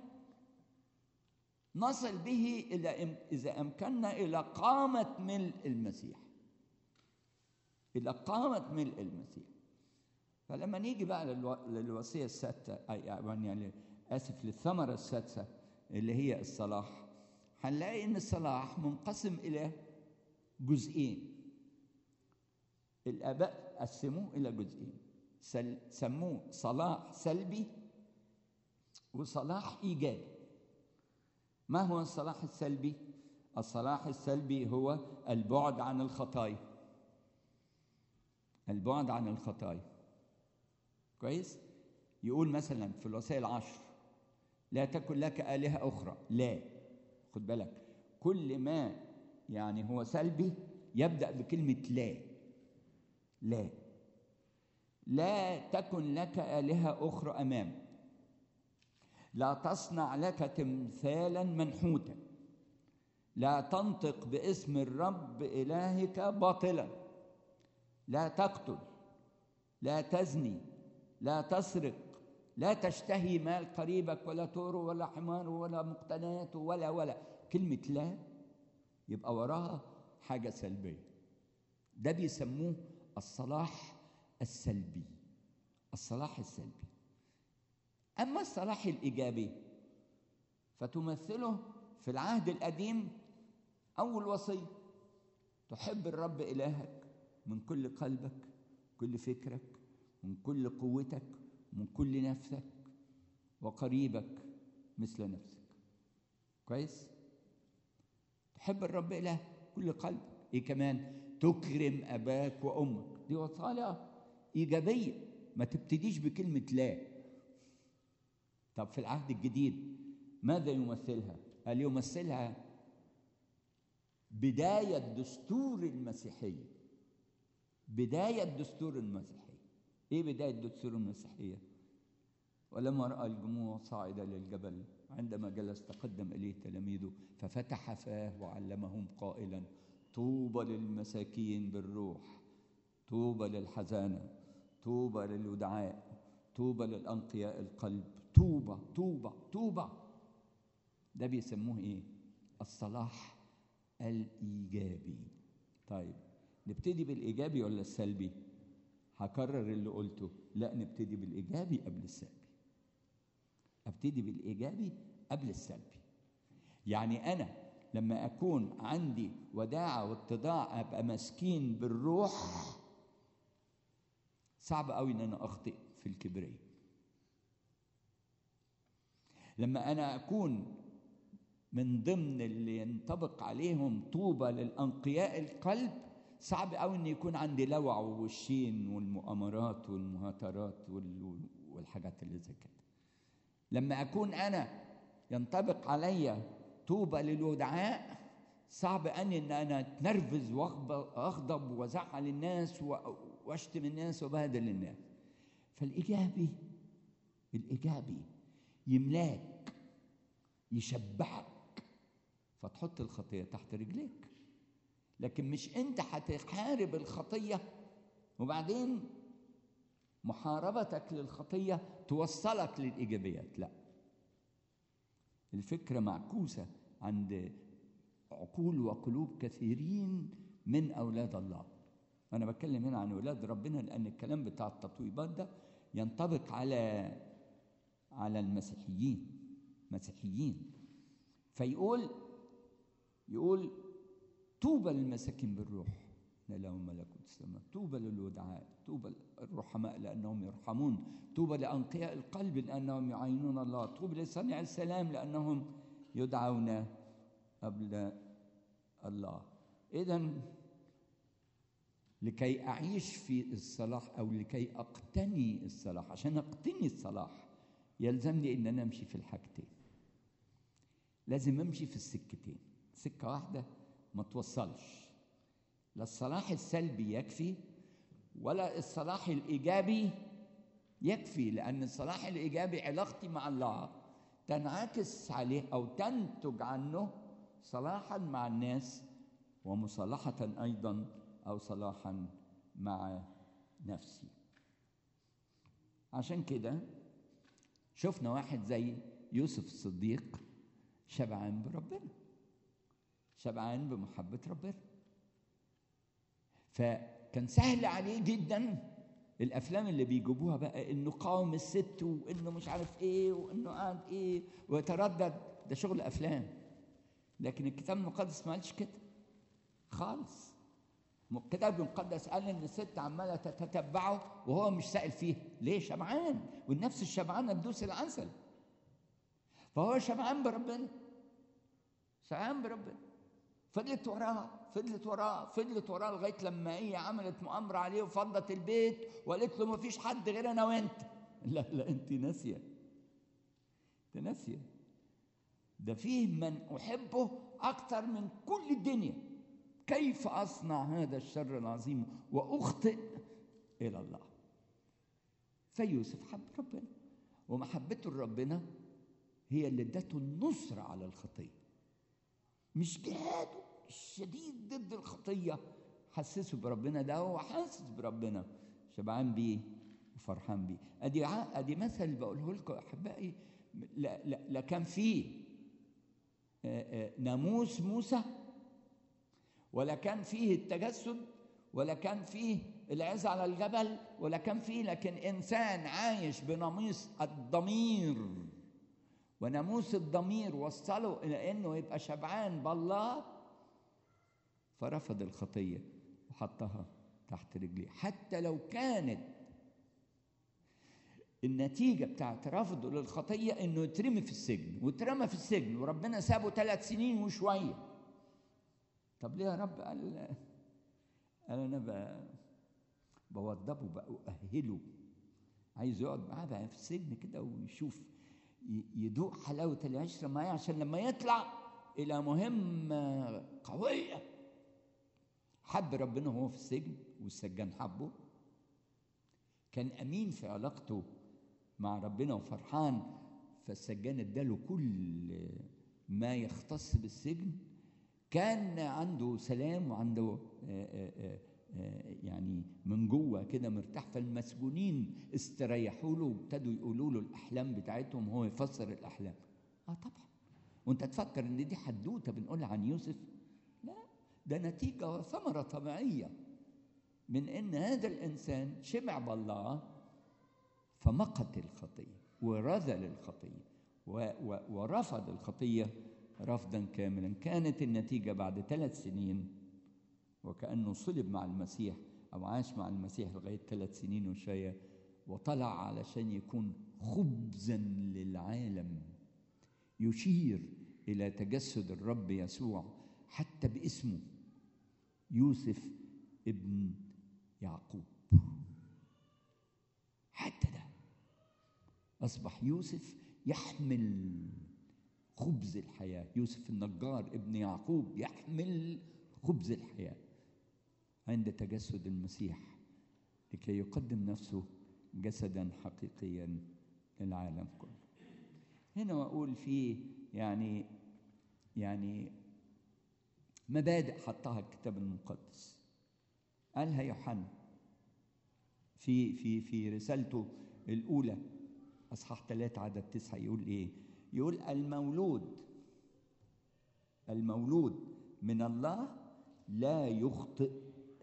نصل به الى اذا امكننا الى قامه ملء المسيح الى قامه ملء المسيح فلما نيجي بقى للوصيه السادسه يعني اسف للثمره السادسه اللي هي الصلاح هنلاقي ان الصلاح منقسم الى جزئين الاباء قسموه الى جزئين سموه صلاح سلبي وصلاح ايجابي ما هو الصلاح السلبي الصلاح السلبي هو البعد عن الخطايا البعد عن الخطايا كويس يقول مثلا في الوصايا العشر لا تكن لك آلهة أخرى لا خد بالك كل ما يعني هو سلبي يبدأ بكلمة لا لا لا تكن لك آلهة أخرى أمامك لا تصنع لك تمثالا منحوتا لا تنطق باسم الرب إلهك باطلا لا تقتل لا تزني لا تسرق لا تشتهي مال قريبك ولا طور ولا حمار ولا مقتنيات ولا ولا كلمة لا يبقى وراها حاجة سلبية ده بيسموه الصلاح السلبي الصلاح السلبي أما الصلاح الإيجابي فتمثله في العهد القديم أول وصية تحب الرب إلهك من كل قلبك كل فكرك من كل قوتك من كل نفسك وقريبك مثل نفسك كويس تحب الرب إلهك كل قلبك إيه كمان تكرم أباك وأمك دي وصايا إيجابية ما تبتديش بكلمة لا طب في العهد الجديد ماذا يمثلها؟ قال يمثلها بداية دستور المسيحية بداية دستور المسيحية إيه بداية دستور المسيحية؟ ولما رأى الجموع صاعدا للجبل عندما جلس تقدم إليه تلاميذه ففتح فاه وعلمهم قائلا طوبى للمساكين بالروح طوبى للحزانة طوبى للودعاء طوبى للأنقياء القلب طوبى طوبى طوبى ده بيسموه ايه الصلاح الايجابي طيب نبتدي بالايجابي ولا السلبي هكرر اللي قلته لا نبتدي بالايجابي قبل السلبي ابتدي بالايجابي قبل السلبي يعني انا لما اكون عندي وداعه واتضاع ابقى مسكين بالروح صعب قوي ان انا اخطئ في الكبرياء لما انا اكون من ضمن اللي ينطبق عليهم طوبى للانقياء القلب صعب قوي ان يكون عندي لوع والشين والمؤامرات والمهاترات وال- والحاجات اللي زي كده لما اكون انا ينطبق عليا طوبى للودعاء صعب اني ان انا اتنرفز وأغضب- واغضب وازعل الناس و- واشتم الناس وبهدل الناس فالايجابي الايجابي يملاك يشبعك فتحط الخطيه تحت رجليك لكن مش انت هتحارب الخطيه وبعدين محاربتك للخطيه توصلك للايجابيات لا الفكره معكوسه عند عقول وقلوب كثيرين من اولاد الله انا بتكلم هنا عن اولاد ربنا لان الكلام بتاع التطويبات ده ينطبق على على المسيحيين مسيحيين فيقول يقول طوبى للمساكين بالروح إن لهم ملكوت السماء طوبى للودعاء طوبى الرحماء لأنهم يرحمون طوبى لأنقياء القلب لأنهم يعينون الله طوبى لصانع السلام لأنهم يدعون قبل الله إذا لكي أعيش في الصلاح أو لكي أقتني الصلاح عشان أقتني الصلاح يلزمني إن أنا أمشي في الحاجتين لازم أمشي في السكتين سكة واحدة ما توصلش لا الصلاح السلبي يكفي ولا الصلاح الإيجابي يكفي لأن الصلاح الإيجابي علاقتي مع الله تنعكس عليه أو تنتج عنه صلاحا مع الناس ومصالحة أيضا أو صلاحا مع نفسي عشان كده شفنا واحد زي يوسف الصديق شبعان بربنا شبعان بمحبة ربنا فكان سهل عليه جدا الافلام اللي بيجيبوها بقى انه قاوم الست وانه مش عارف ايه وانه قاعد ايه ويتردد ده شغل افلام لكن الكتاب المقدس ما قالش كده خالص الكتاب المقدس قال ان الست عماله تتتبعه وهو مش سائل فيه ليه شبعان والنفس الشبعانه تدوس العسل فهو شبعان بربنا شبعان بربنا فضلت وراه فضلت وراه فضلت وراه لغايه لما هي عملت مؤامره عليه وفضت البيت وقالت له ما فيش حد غير انا وانت لا لا انت ناسيه انت ناسيه ده فيه من احبه اكثر من كل الدنيا كيف اصنع هذا الشر العظيم واخطئ الى الله فيوسف حب ربنا ومحبته لربنا هي اللي ادته النصره على الخطيه مش جهاده الشديد ضد الخطيه حسسه بربنا ده هو حاسس بربنا شبعان بيه وفرحان بيه ادي ع- ادي مثل بقوله لكم احبائي لا, لا, لا كان فيه آه، آه، ناموس موسى ولا كان فيه التجسد ولا كان فيه العز على الجبل ولا كان فيه لكن انسان عايش بناموس الضمير وناموس الضمير وصله الى انه يبقى شبعان بالله فرفض الخطيه وحطها تحت رجليه حتى لو كانت النتيجه بتاعت رفضه للخطيه انه يترمي في السجن واترمى في السجن وربنا سابه ثلاث سنين وشويه طب ليه يا رب قال قال انا ب- بوضبه بأهله عايز يقعد معاه بقى في السجن كده ويشوف ي- يدوق حلاوة العشرة معاه عشان لما يطلع إلى مهمة قوية حب ربنا وهو في السجن والسجان حبه كان أمين في علاقته مع ربنا وفرحان فالسجان اداله كل ما يختص بالسجن كان عنده سلام وعنده آه، آه، آه، آه، يعني من جوه كده مرتاح فالمسجونين استريحوا له وابتدوا يقولوا له الاحلام بتاعتهم وهو يفسر الاحلام اه طبعا وانت تفكر ان دي حدوته بنقولها عن يوسف لا ده نتيجه وثمره طبيعيه من ان هذا الانسان شبع بالله فمقت الخطيه ورذل الخطيه و- و- ورفض الخطيه رفضا كاملا كانت النتيجه بعد ثلاث سنين وكانه صلب مع المسيح او عاش مع المسيح لغايه ثلاث سنين وشويه وطلع علشان يكون خبزا للعالم يشير الى تجسد الرب يسوع حتى باسمه يوسف ابن يعقوب حتى ده اصبح يوسف يحمل خبز الحياه يوسف النجار ابن يعقوب يحمل خبز الحياه عند تجسد المسيح لكي يقدم نفسه جسدا حقيقيا للعالم كله هنا اقول في يعني يعني مبادئ حطها الكتاب المقدس قالها يوحنا في في في رسالته الاولى اصحاح ثلاثة عدد تسعة يقول ايه؟ يقول المولود المولود من الله لا يخطئ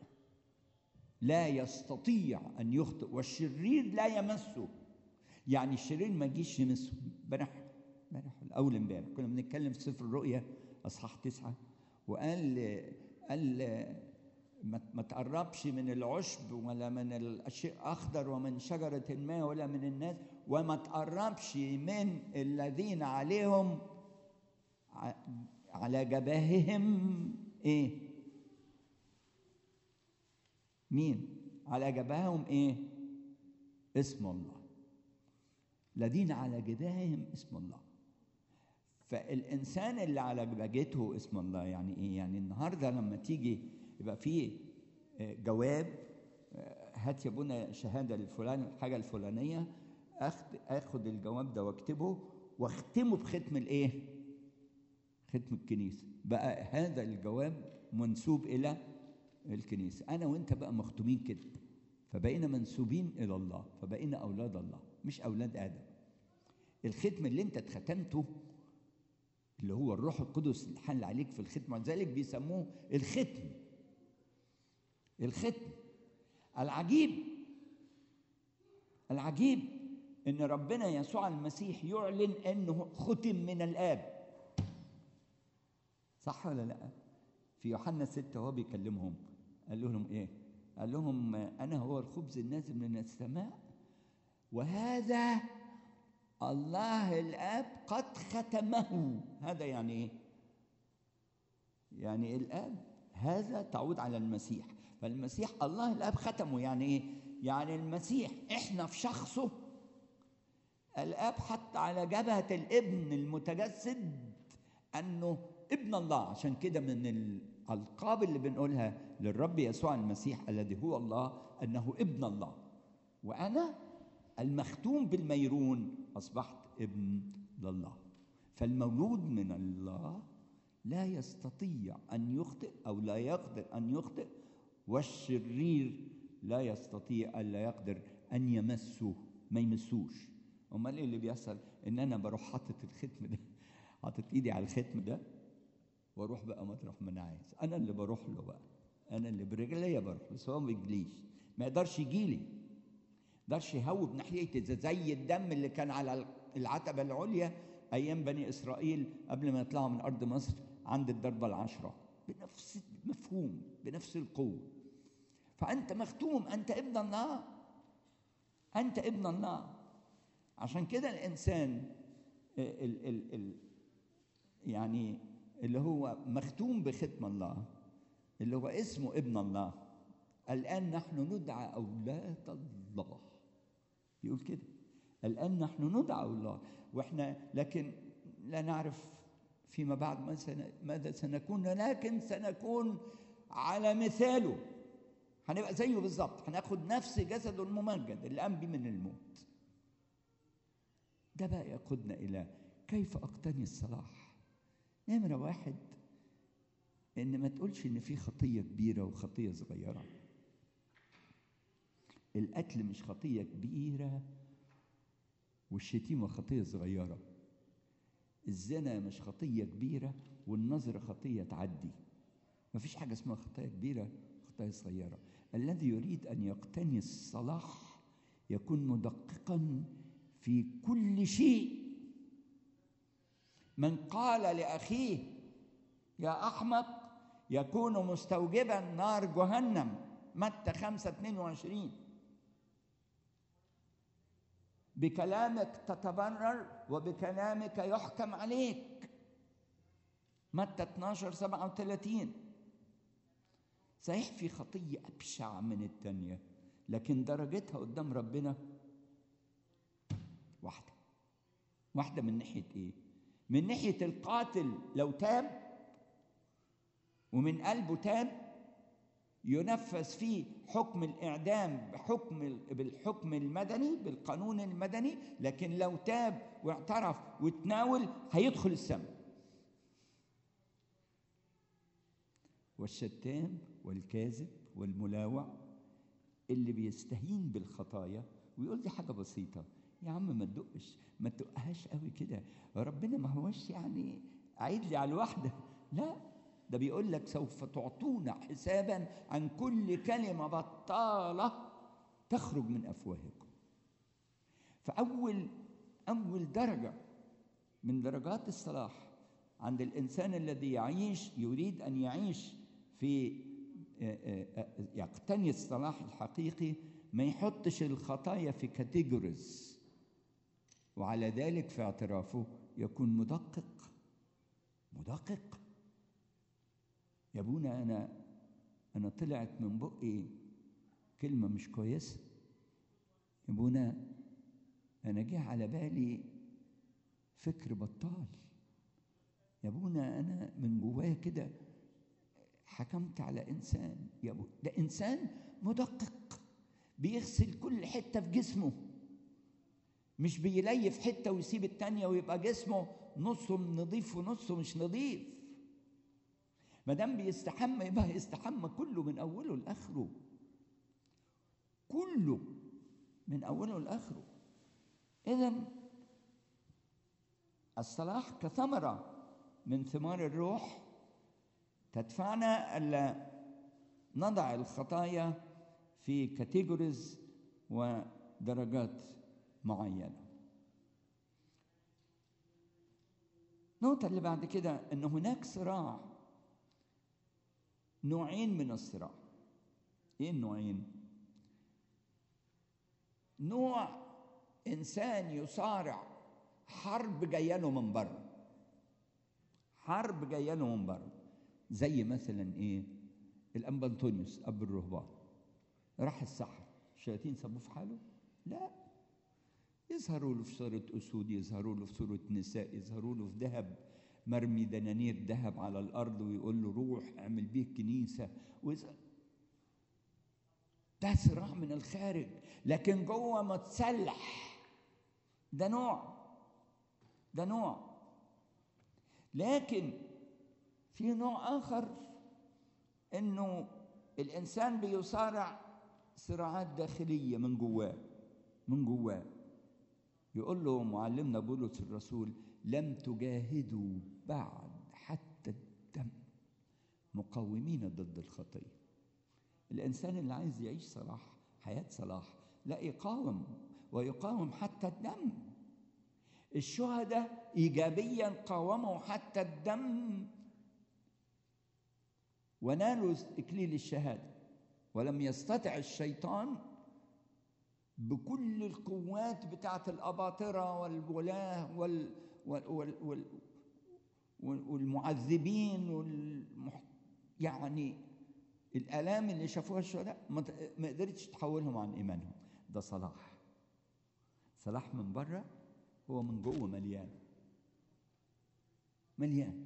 لا يستطيع ان يخطئ والشرير لا يمسه يعني الشرير ما يجيش يمسه امبارح امبارح الاول امبارح كنا بنتكلم في سفر الرؤيا اصحاح تسعة وقال قال ما ما تقربش من العشب ولا من الشيء اخضر ومن شجره ما ولا من الناس وما تقربش من الذين عليهم ع- على جباههم ايه مين على جباههم ايه اسم الله الذين على جباههم اسم الله فالانسان اللي على جبهته اسم الله يعني ايه يعني النهارده لما تيجي يبقى فيه آه، جواب آه، هات يا ابونا شهاده للفلان الحاجه الفلانيه اخد اخد الجواب ده واكتبه واختمه بختم الايه ختم الكنيسه بقى هذا الجواب منسوب الى الكنيسه انا وانت بقى مختومين كده فبقينا منسوبين الى الله فبقينا اولاد الله مش اولاد ادم الختم اللي انت اتختمته اللي هو الروح القدس اللي حل عليك في الختم ولذلك بيسموه الختم الختم العجيب العجيب ان ربنا يسوع المسيح يعلن انه ختم من الاب صح ولا لا في يوحنا ستة هو بيكلمهم قال لهم ايه قال لهم انا هو الخبز النازل من السماء وهذا الله الاب قد ختمه هذا يعني ايه يعني الاب هذا تعود على المسيح فالمسيح الله الاب ختمه يعني ايه يعني المسيح احنا في شخصه الاب حط على جبهه الابن المتجسد انه ابن الله عشان كده من الالقاب اللي بنقولها للرب يسوع المسيح الذي هو الله انه ابن الله وانا المختوم بالميرون اصبحت ابن لله فالمولود من الله لا يستطيع ان يخطئ او لا يقدر ان يخطئ والشرير لا يستطيع الا يقدر ان يمسه ما يمسوش امال ايه اللي بيحصل ان انا بروح حاطط الختم ده حاطط ايدي على الختم ده واروح بقى مطرح ما انا عايز انا اللي بروح له بقى انا اللي برجليا بروح بس هو ما بيجليش ما يقدرش يجي لي ما يقدرش يهوب ناحيتي زي- زي الدم اللي كان على العتبه العليا ايام بني اسرائيل قبل ما يطلعوا من ارض مصر عند الضربه العشره بنفس المفهوم بنفس القوه فانت مختوم انت ابن الله انت ابن الله عشان كده الانسان ال ال ال يعني اللي هو مختوم بختم الله اللي هو اسمه ابن الله الآن نحن ندعى أولاد الله يقول كده الآن نحن ندعى الله وإحنا لكن لا نعرف فيما بعد ما سن- ماذا سنكون لكن سنكون على مثاله هنبقى زيه بالظبط هناخد نفس جسده الممجد اللي قام بيه من الموت ده بقى يقودنا إلى كيف أقتني الصلاح نمرة واحد إن ما تقولش إن في خطية كبيرة وخطية صغيرة القتل مش خطية كبيرة والشتيمة خطية صغيرة الزنا مش خطية كبيرة والنظر خطية تعدي مفيش حاجة اسمها خطية كبيرة خطية صغيرة الذي يريد أن يقتني الصلاح يكون مدققا في كل شيء من قال لأخيه يا أحمق يكون مستوجبا نار جهنم متى خمسة اتنين وعشرين بكلامك تتبرر وبكلامك يحكم عليك متى 12 37 صحيح في خطية أبشع من التانية لكن درجتها قدام ربنا واحدة واحدة من ناحية إيه؟ من ناحية القاتل لو تاب ومن قلبه تاب ينفذ فيه حكم الإعدام بحكم بالحكم المدني بالقانون المدني لكن لو تاب واعترف وتناول هيدخل السماء والشتام والكاذب والملاوع اللي بيستهين بالخطايا ويقول دي حاجة بسيطة يا عم ما تدقش ما تدقهاش قوي كده ربنا ما هوش يعني عيد لي على الواحدة لا ده بيقول لك سوف تعطون حسابا عن كل كلمة بطالة تخرج من أفواهكم فأول أول درجة من درجات الصلاح عند الإنسان الذي يعيش يريد أن يعيش في يقتني الصلاح الحقيقي ما يحطش الخطايا في كاتيجوريز وعلى ذلك في اعترافه يكون مدقق مدقق يا ابونا انا انا طلعت من بقي كلمه مش كويسه يا ابونا انا جه على بالي فكر بطال يا ابونا انا من جوايا كده حكمت على انسان يا ابو ده انسان مدقق بيغسل كل حته في جسمه مش بيليف حته ويسيب التانيه ويبقى جسمه نصه نظيف ونصه مش نظيف ما دام بيستحمى يبقى يستحمى كله من اوله لاخره كله من اوله لاخره اذا الصلاح كثمره من ثمار الروح تدفعنا الا نضع الخطايا في كاتيجوريز ودرجات معينه النقطة اللي بعد كده أن هناك صراع نوعين من الصراع ايه النوعين نوع انسان يصارع حرب جايه له من بره حرب جايه له من بره زي مثلا ايه الانبا انطونيوس اب الرهبان راح الصحراء الشياطين سابوه في حاله لا يظهروا له في صورة أسود يظهروا له في صورة نساء يظهروا له في ذهب مرمي دنانير ذهب على الارض ويقول له روح اعمل بيه كنيسه وإذا ده صراع من الخارج لكن جوه متسلح ده نوع ده نوع لكن في نوع اخر انه الانسان بيصارع صراعات داخليه من جواه من جواه يقول له معلمنا بولس الرسول لم تجاهدوا بعد حتى الدم مقاومين ضد الخطيه الانسان اللي عايز يعيش صلاح حياه صلاح لا يقاوم ويقاوم حتى الدم الشهداء ايجابيا قاوموا حتى الدم ونالوا اكليل الشهاده ولم يستطع الشيطان بكل القوات بتاعه الاباطره والولاه وال وال وال وال والمعذبين والمح يعني الالام اللي شافوها الشهداء ما ت- ما قدرتش تحولهم عن ايمانهم ده صلاح صلاح من بره هو من جوه مليان مليان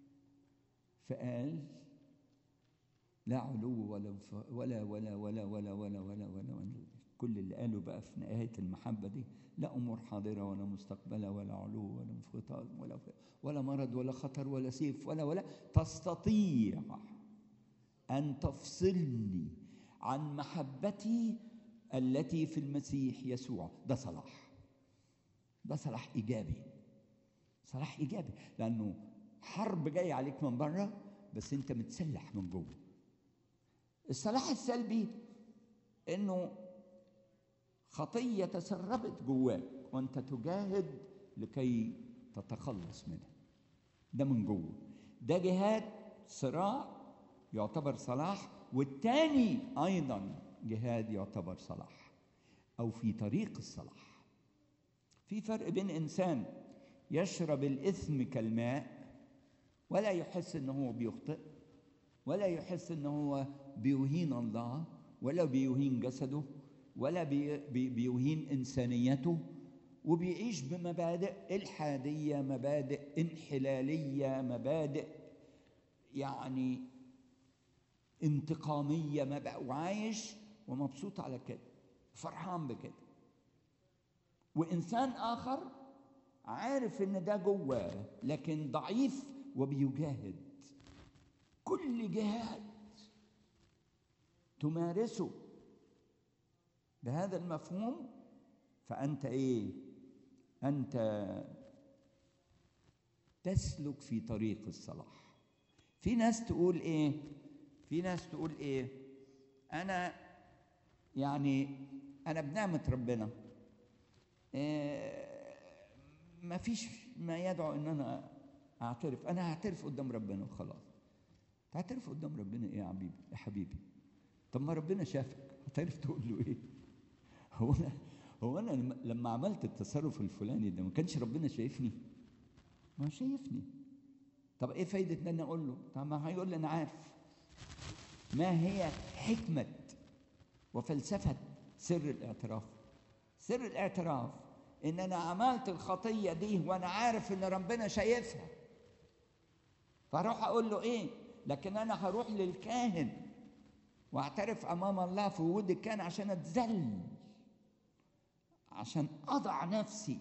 فقال لا علو ولا انف- ولا ولا ولا ولا ولا ولا ولا, ولا كل اللي قاله بقى في نهاية المحبة دي لا أمور حاضرة ولا مستقبلة ولا علو ولا انفطام ولا ولا مرض ولا خطر ولا سيف ولا ولا تستطيع أن تفصلني عن محبتي التي في المسيح يسوع ده صلاح ده صلاح إيجابي صلاح إيجابي لأنه حرب جاية عليك من بره بس أنت متسلح من جوه الصلاح السلبي انه خطيه تسربت جواك وانت تجاهد لكي تتخلص منها ده من جوه ده جهاد صراع يعتبر صلاح والتاني ايضا جهاد يعتبر صلاح او في طريق الصلاح في فرق بين انسان يشرب الاثم كالماء ولا يحس انه هو بيخطئ ولا يحس انه هو بيهين الله ولا بيهين جسده ولا بي بي بيهين انسانيته وبيعيش بمبادئ الحاديه مبادئ انحلاليه مبادئ يعني انتقاميه مبادئ وعايش ومبسوط على كده فرحان بكده وانسان اخر عارف ان ده جواه لكن ضعيف وبيجاهد كل جهاد تمارسه بهذا المفهوم فأنت إيه؟ أنت تسلك في طريق الصلاح في ناس تقول إيه؟ في ناس تقول إيه؟ أنا يعني أنا بنعمة ربنا إيه ما فيش ما يدعو إن أنا أعترف أنا هعترف قدام ربنا وخلاص تعترف قدام ربنا إيه يا حبيبي يا حبيبي طب ما ربنا شافك هتعرف تقول له ايه هو انا هو انا لما- لما عملت التصرف الفلاني ده ما كانش ربنا شايفني ما هو شايفني طب ايه فايده ان انا اقول له طب ما هيقول لي انا عارف ما هي حكمه وفلسفه سر الاعتراف سر الاعتراف ان انا عملت الخطيه دي وانا عارف ان ربنا شايفها فاروح اقول له ايه لكن انا هروح للكاهن واعترف امام الله في وجود الكاهن عشان اتذل عشان اضع نفسي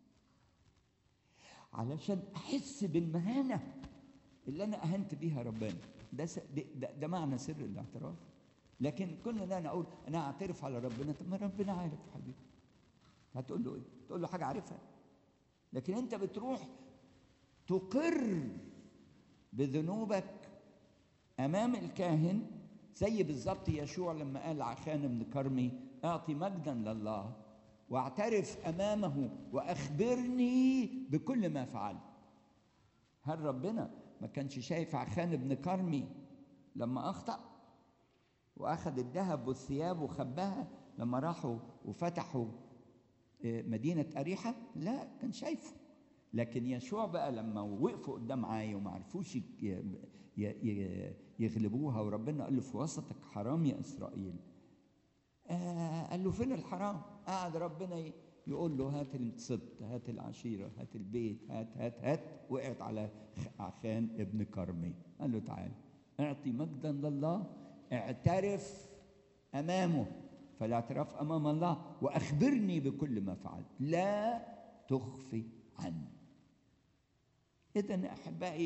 علشان احس بالمهانه اللي انا اهنت بيها ربنا ده س- ده, ده, ده معنى سر الاعتراف لكن كل ده انا اقول انا اعترف على ربنا طب ما ربنا عارف يا حبيبي هتقول له ايه تقول له حاجه عارفها لكن انت بتروح تقر بذنوبك امام الكاهن زي بالظبط يشوع لما قال عخان بن كرمي اعطي مجدا لله واعترف امامه واخبرني بكل ما فعلت هل ربنا ما كانش شايف عخان بن كرمي لما اخطا واخذ الذهب والثياب وخباها لما راحوا وفتحوا آه، مدينه اريحه لا كان شايفه لكن يشوع بقى لما وقفوا قدام عاي وما عرفوش ي- ي- ي- يغلبوها وربنا قال له في وسطك حرام يا اسرائيل آه قال له فين الحرام قعد ربنا ي- يقول له هات السبط هات العشيره هات البيت هات هات هات وقعت على خ- عخان ابن كرمي قال له تعالى اعطي مجدا لله اعترف امامه فالاعتراف امام الله واخبرني بكل ما فعلت لا تخفي عني اذا احبائي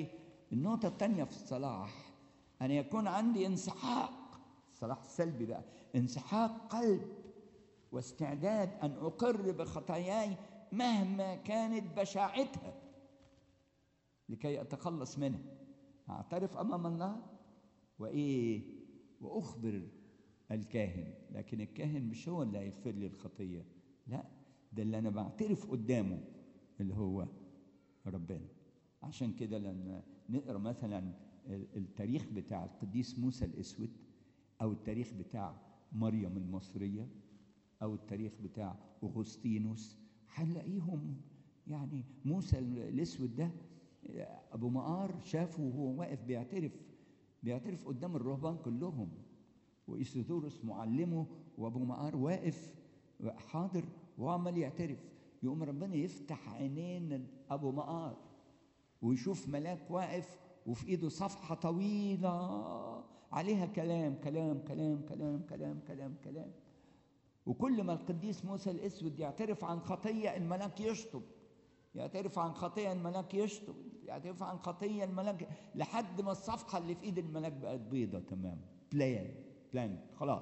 النقطة الثانية في الصلاح أن يكون عندي انسحاق الصلاح السلبي بقى انسحاق قلب واستعداد أن أقر بخطاياي مهما كانت بشاعتها لكي أتخلص منها أعترف أمام الله وإيه وأخبر الكاهن لكن الكاهن مش هو اللي هيغفر لي الخطية لا ده اللي أنا بعترف قدامه اللي هو ربنا عشان كده لما نقرا مثلا التاريخ بتاع القديس موسى الاسود او التاريخ بتاع مريم المصريه او التاريخ بتاع اغسطينوس هنلاقيهم يعني موسى الاسود ده ابو مقار شافه وهو واقف بيعترف بيعترف قدام الرهبان كلهم وايسيدوروس معلمه وابو مقار واقف حاضر وعمال يعترف يقوم ربنا يفتح عينين ابو مقار ويشوف ملاك واقف وفي ايده صفحه طويله عليها كلام كلام كلام كلام كلام كلام كلام وكل ما القديس موسى الاسود يعترف عن خطيه الملاك يشطب يعترف عن خطيه الملاك يشطب يعترف عن خطيه الملاك لحد ما الصفحه اللي في ايد الملاك بقت بيضه تمام بلان بلان خلاص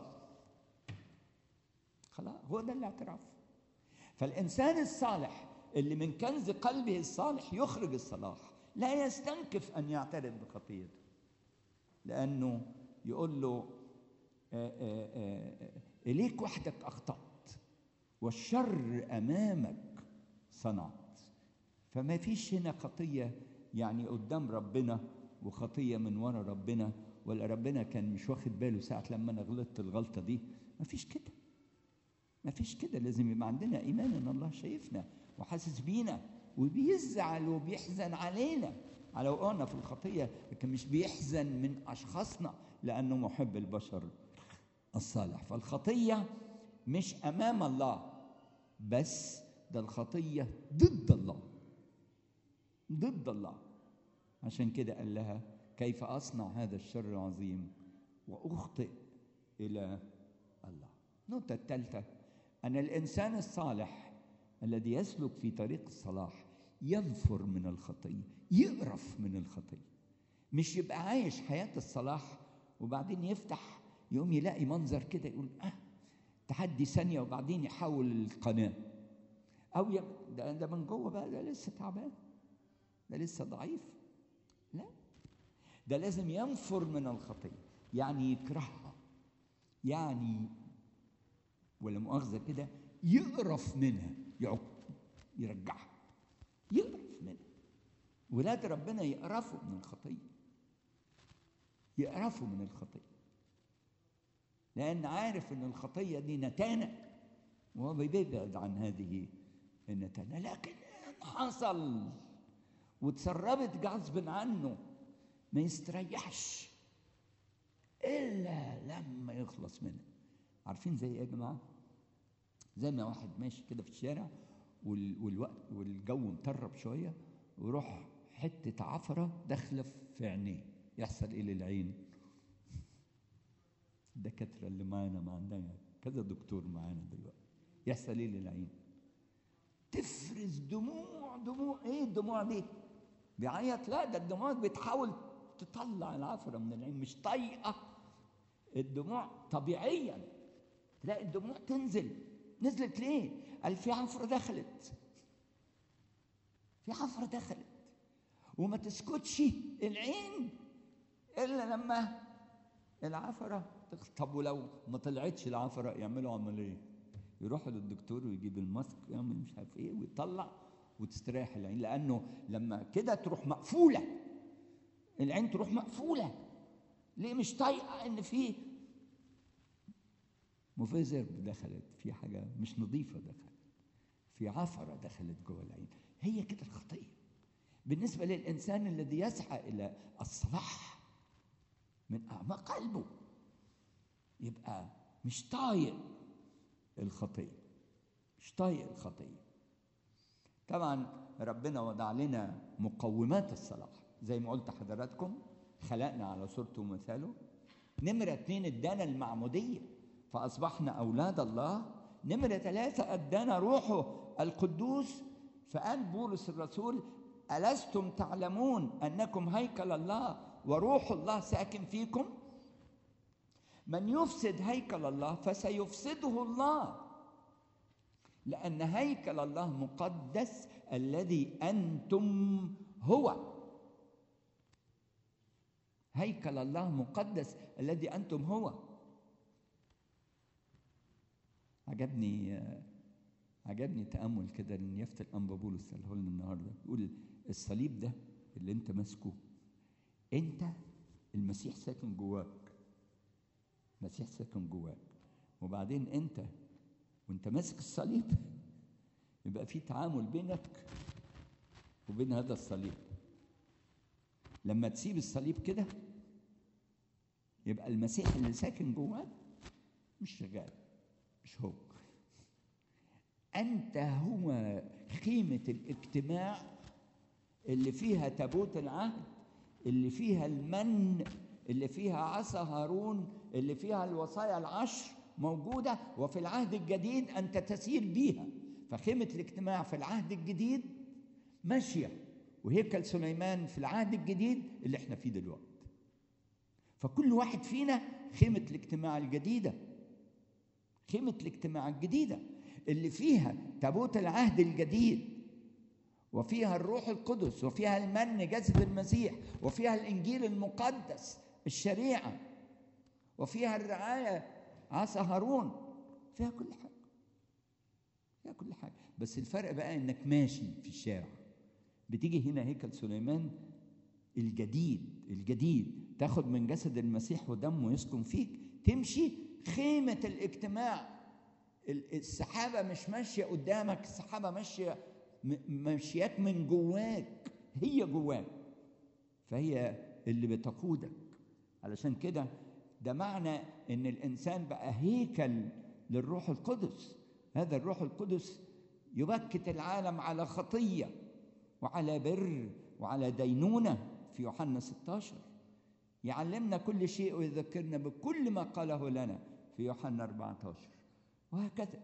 خلاص هو ده الاعتراف فالانسان الصالح اللي من كنز قلبه الصالح يخرج الصلاح لا يستنكف ان يعترف بخطيته لانه يقول له آآ آآ اليك وحدك اخطات والشر امامك صنعت فما فيش هنا خطيه يعني قدام ربنا وخطيه من ورا ربنا ولا ربنا كان مش واخد باله ساعه لما انا غلطت الغلطه دي ما فيش كده ما فيش كده لازم يبقى عندنا ايمان ان الله شايفنا وحاسس بينا وبيزعل وبيحزن علينا على وقعنا في الخطية لكن مش بيحزن من أشخاصنا لأنه محب البشر الصالح فالخطية مش أمام الله بس ده الخطية ضد الله ضد الله عشان كده قال لها كيف أصنع هذا الشر العظيم وأخطئ إلى الله النقطة الثالثة أن الإنسان الصالح الذي يسلك في طريق الصلاح ينفر من الخطية يقرف من الخطية مش يبقى عايش حياة الصلاح وبعدين يفتح يقوم يلاقي منظر كده يقول اه تحدي ثانية وبعدين يحول القناة أو يب... ده, ده من جوه بقى ده لسه تعبان ده لسه ضعيف لا ده لازم ينفر من الخطية يعني يكرهها يعني ولا مؤاخذة كده يقرف منها يعق يرجعها يقرف منها ولاد ربنا يقرفوا من الخطية يقرفوا من الخطية لأن عارف إن الخطية دي نتانة وهو بيبعد عن هذه النتانة لكن إن حصل وتسربت غصب عنه ما يستريحش إلا لما يخلص منها عارفين زي إيه يا جماعة؟ زي ما واحد ماشي كده في الشارع والوقت والجو مطرب شويه ويروح حته عفره داخله في عينيه يحصل ايه للعين الدكاتره اللي معانا ما عندنا كذا دكتور معانا دلوقتي يحصل ايه للعين تفرز دموع دموع ايه الدموع دي بيعيط لا ده الدموع بتحاول تطلع العفره من العين مش طايقه الدموع طبيعيا تلاقي الدموع تنزل نزلت ليه؟ قال في حفرة دخلت في حفرة دخلت وما تسكتش العين إلا لما العفرة طب ولو ما طلعتش العفرة يعملوا عملية يروحوا للدكتور ويجيب الماسك ويعمل مش عارف ايه ويطلع وتستريح العين لأنه لما كده تروح مقفولة العين تروح مقفولة ليه مش طايقة إن في مفزر دخلت في حاجة مش نظيفة دخلت في عفرة دخلت جوه العين هي كده الخطية بالنسبة للإنسان الذي يسعى إلى الصلاح من أعماق قلبه يبقى مش طايق الخطية مش طايق الخطية طبعا ربنا وضع لنا مقومات الصلاح زي ما قلت حضراتكم خلقنا على صورته ومثاله نمرة اتنين ادانا المعمودية فأصبحنا أولاد الله نمرة ثلاثة أدانا روحه القدوس فقال بولس الرسول ألستم تعلمون أنكم هيكل الله وروح الله ساكن فيكم من يفسد هيكل الله فسيفسده الله لأن هيكل الله مقدس الذي أنتم هو هيكل الله مقدس الذي أنتم هو عجبني عجبني تأمل كده لنيافة الأنبا بولس قاله لنا النهارده يقول الصليب ده اللي أنت ماسكه أنت المسيح ساكن جواك المسيح ساكن جواك وبعدين أنت وأنت ماسك الصليب يبقى في تعامل بينك وبين هذا الصليب لما تسيب الصليب كده يبقى المسيح اللي ساكن جواك مش شغال مش هو أنت هو خيمة الاجتماع اللي فيها تابوت العهد اللي فيها المن اللي فيها عصا هارون اللي فيها الوصايا العشر موجودة وفي العهد الجديد أنت تسير بيها فخيمة الاجتماع في العهد الجديد ماشية وهيكل سليمان في العهد الجديد اللي احنا فيه دلوقتي فكل واحد فينا خيمة الاجتماع الجديدة خيمة الاجتماع الجديدة اللي فيها تابوت العهد الجديد وفيها الروح القدس وفيها المن جسد المسيح وفيها الانجيل المقدس الشريعه وفيها الرعايه عصا هارون فيها كل حاجه فيها كل حاجه بس الفرق بقى انك ماشي في الشارع بتيجي هنا هيكل سليمان الجديد الجديد تاخد من جسد المسيح ودمه يسكن فيك تمشي خيمه الاجتماع السحابه مش ماشيه قدامك السحابه ماشيه ماشياك من جواك هي جواك فهي اللي بتقودك علشان كده ده معنى ان الانسان بقى هيكل للروح القدس هذا الروح القدس يبكت العالم على خطيه وعلى بر وعلى دينونه في يوحنا 16 يعلمنا كل شيء ويذكرنا بكل ما قاله لنا في يوحنا 14 وهكذا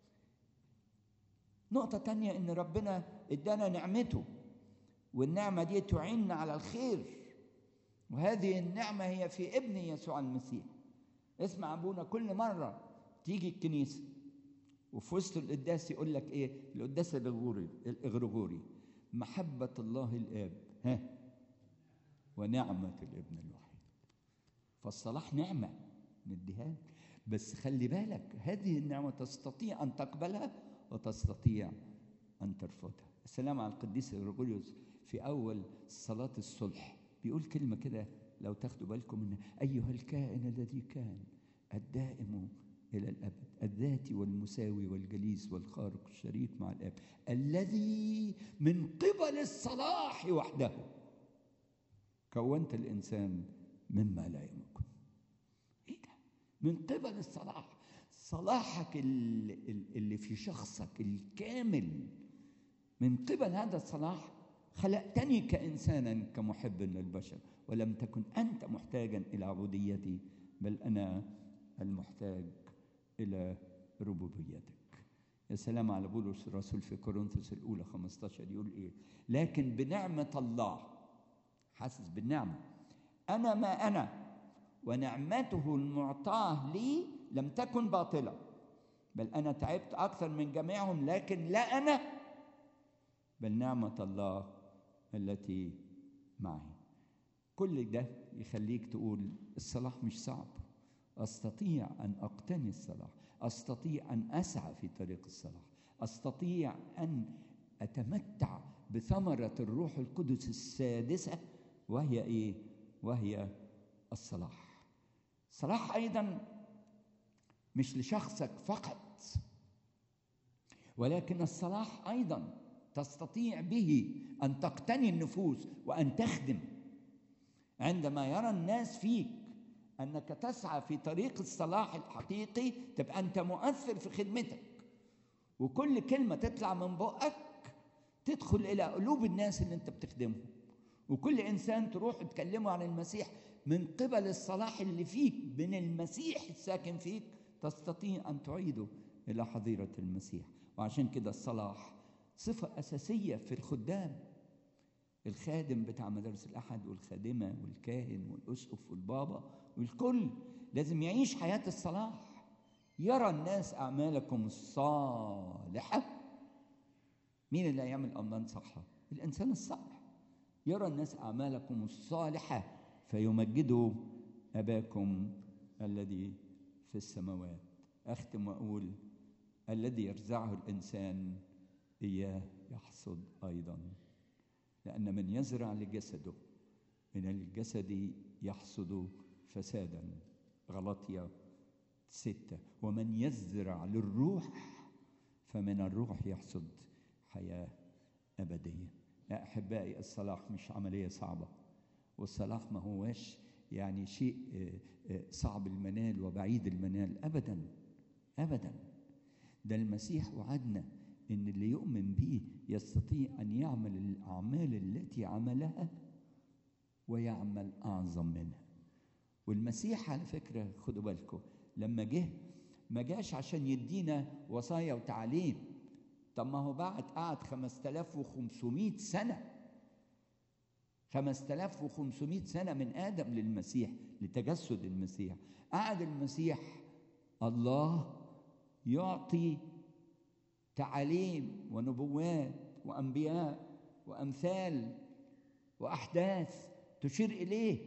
نقطة تانية إن ربنا إدانا نعمته والنعمة دي تعيننا على الخير وهذه النعمة هي في ابن يسوع المسيح اسمع أبونا كل مرة تيجي الكنيسة وفي وسط القداس يقول لك إيه القداس الإغريغوري الإغريغوري محبة الله الآب ها ونعمة الابن الوحيد فالصلاح نعمة نديها بس خلي بالك هذه النعمة تستطيع أن تقبلها وتستطيع أن ترفضها السلام على القديس غريغوريوس في أول صلاة الصلح بيقول كلمة كده لو تاخدوا بالكم منها أيها الكائن الذي كان الدائم إلى الأبد الذاتي والمساوي والجليس والخارق الشريك مع الآب الذي من قبل الصلاح وحده كونت الإنسان مما لا يمكن إيه ده؟ من قبل الصلاح صلاحك اللي في شخصك الكامل من قبل هذا الصلاح خلقتني كإنسانا كمحب للبشر ولم تكن أنت محتاجا إلى عبوديتي بل أنا المحتاج إلى ربوبيتك يا سلام على بولس الرسول في كورنثوس الأولى 15 يقول إيه لكن بنعمة الله حاسس بالنعمة أنا ما أنا ونعمته المعطاة لي لم تكن باطلة بل أنا تعبت أكثر من جميعهم لكن لا أنا بل نعمة الله التي معي كل ده يخليك تقول الصلاح مش صعب أستطيع أن أقتني الصلاح أستطيع أن أسعى في طريق الصلاح أستطيع أن أتمتع بثمرة الروح القدس السادسة وهي إيه؟ وهي الصلاح صلاح أيضا مش لشخصك فقط ولكن الصلاح ايضا تستطيع به ان تقتني النفوس وان تخدم عندما يرى الناس فيك انك تسعى في طريق الصلاح الحقيقي تبقى انت مؤثر في خدمتك وكل كلمه تطلع من بقك تدخل الى قلوب الناس اللي انت بتخدمهم وكل انسان تروح تكلمه عن المسيح من قبل الصلاح اللي فيك من المسيح الساكن فيك تستطيع ان تعيده الى حظيره المسيح وعشان كده الصلاح صفه اساسيه في الخدام الخادم بتاع مدارس الأحد والخادمة والكاهن والأسقف والبابا والكل لازم يعيش حياة الصلاح يرى الناس أعمالكم الصالحة مين اللي هيعمل أعمال صالحة؟ الإنسان الصالح يرى الناس أعمالكم الصالحة فيمجدوا أباكم الذي في السماوات أختم وأقول الذي يرزعه الإنسان إياه يحصد أيضا لأن من يزرع لجسده من الجسد يحصد فسادا غلطية ستة ومن يزرع للروح فمن الروح يحصد حياة أبدية يا أحبائي الصلاح مش عملية صعبة والصلاح ما هوش يعني شيء آه، آه، صعب المنال وبعيد المنال أبدا أبدا ده المسيح وعدنا إن اللي يؤمن به يستطيع أن يعمل الأعمال التي عملها ويعمل أعظم منها والمسيح على فكرة خدوا بالكم لما جه ما جاش عشان يدينا وصايا وتعليم طب ما هو بعد قعد 5500 سنة 5500 سنة من آدم للمسيح لتجسد المسيح قعد المسيح الله يعطي تعاليم ونبوات وأنبياء وأمثال وأحداث تشير إليه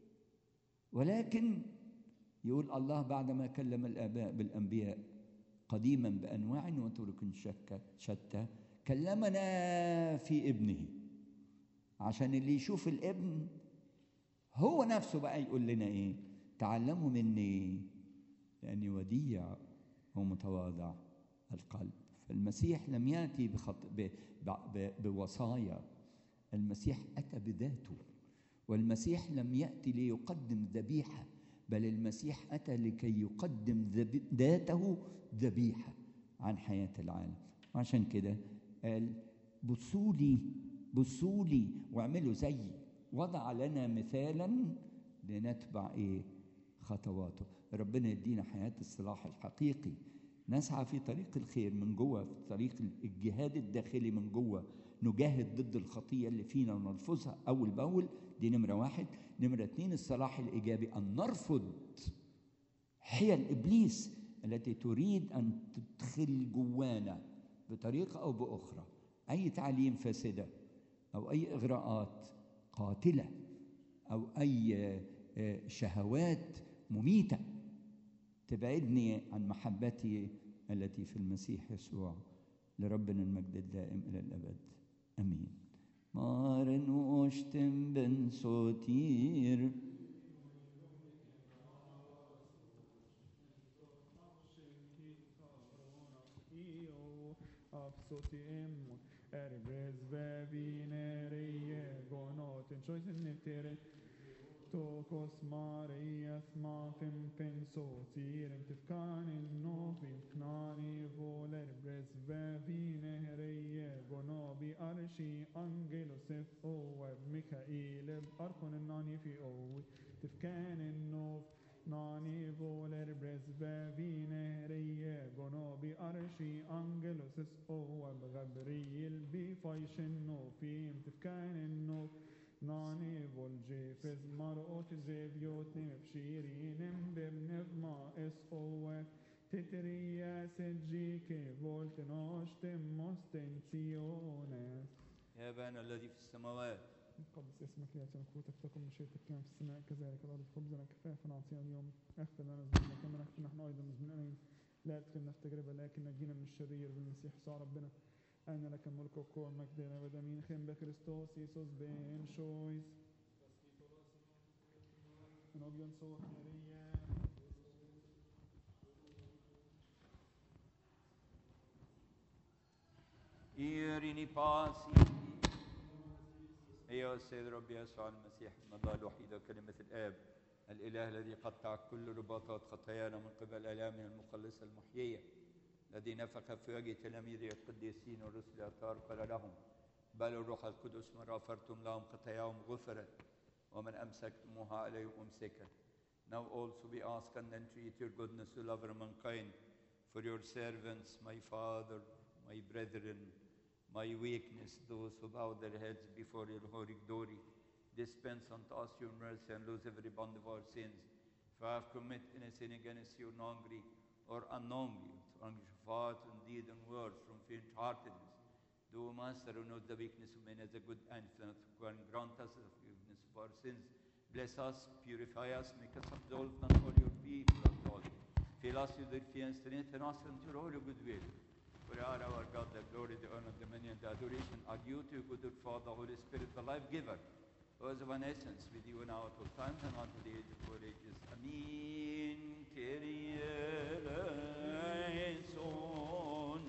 ولكن يقول الله بعدما كلم الآباء بالأنبياء قديما بأنواع وطرق شكة شتى كلمنا في ابنه عشان اللي يشوف الابن هو نفسه بقى يقول لنا ايه تعلموا مني لاني وديع ومتواضع القلب فالمسيح لم ياتي بخط... ب... ب... ب... بوصايا المسيح اتى بذاته والمسيح لم ياتي ليقدم ذبيحه بل المسيح اتى لكي يقدم ذب... ذاته ذبيحه عن حياه العالم وعشان كده قال بصوا لي بصوا لي واعملوا زيي وضع لنا مثالا لنتبع ايه خطواته ربنا يدينا حياه الصلاح الحقيقي نسعى في طريق الخير من جوه في طريق الجهاد الداخلي من جوه نجاهد ضد الخطية اللي فينا ونرفضها أول بأول دي نمرة واحد نمرة اتنين الصلاح الإيجابي أن نرفض حيل إبليس التي تريد أن تدخل جوانا بطريقة أو بأخرى أي تعليم فاسدة أو أي إغراءات قاتلة أو أي شهوات مميتة تبعدني عن محبتي التي في المسيح يسوع لربنا المجد الدائم إلى الأبد أمين مارن واشتم بن صوتير Absotiemmo, erbes vevinerie, gonoten choisen neftere, tokos Marias matim penso, tirem tifkanin novim knani voler bres vevinerie, gonobi arshi angelos ef oeb Mikael arkon nani fi owi, tifkanin nov nani voler bres vevinerie, gonobi arshi angelos es oeb Gabriel bi faishin nofim, tifkanin nov ناني volġi fiz marqot zevjotni bxirin bibnef ma isqowek titrija seġġi ke volt noxtim mostenzjones يا أبانا الذي في السماوات قدس اسمك ليأتي ملكوتك تكن مشيئتك كما في السماء كذلك الأرض خبزنا كفافا أعطينا اليوم اغفر لنا ذنوبنا كما نغفر نحن أيضا مذنبين لا تدخلنا في تجربة لكن نجينا من الشرير بالمسيح يسوع ربنا أين لك الملك والقوة والمجد إلى أبد آمين خيم بكريستوس يسوس بين شويس نوبيون صوت مريم إيريني باسي أيها السيد ربي يسوع المسيح ابن الله الوحيد وكلمة الآب الإله الذي قطع كل رباطات خطايانا من قبل آلامه المخلصة المحيية الذي نفخ في وجه تلاميذه القديسين والرسل الأطهار قال لهم بل الروح القدس من غفرتم لهم خطاياهم غفرت ومن أمسكتموها عليهم أمسكت Now also we ask and entreat your goodness to love mankind for your servants, my father, my brethren, my weakness, those who bow their heads before your holy glory. Dispense unto us your mercy and lose every bond of our sins. If I have committed any sin against you knowingly or unknowingly, from thought and deed and word, from faint-heartedness, do, Master, who knows the weakness of men as a good influence, and grant us the forgiveness of our sins. Bless us, purify us, make us absolved and all your people of God. Fill us with your fear and strengthen us into your holy goodwill. For you are our God, the glory, the honor, the dominion, the adoration are due to you, good Father, Holy Spirit, the life giver, who is one essence with you now at all times and unto the age of all ages. Amen. Kyrie eleison.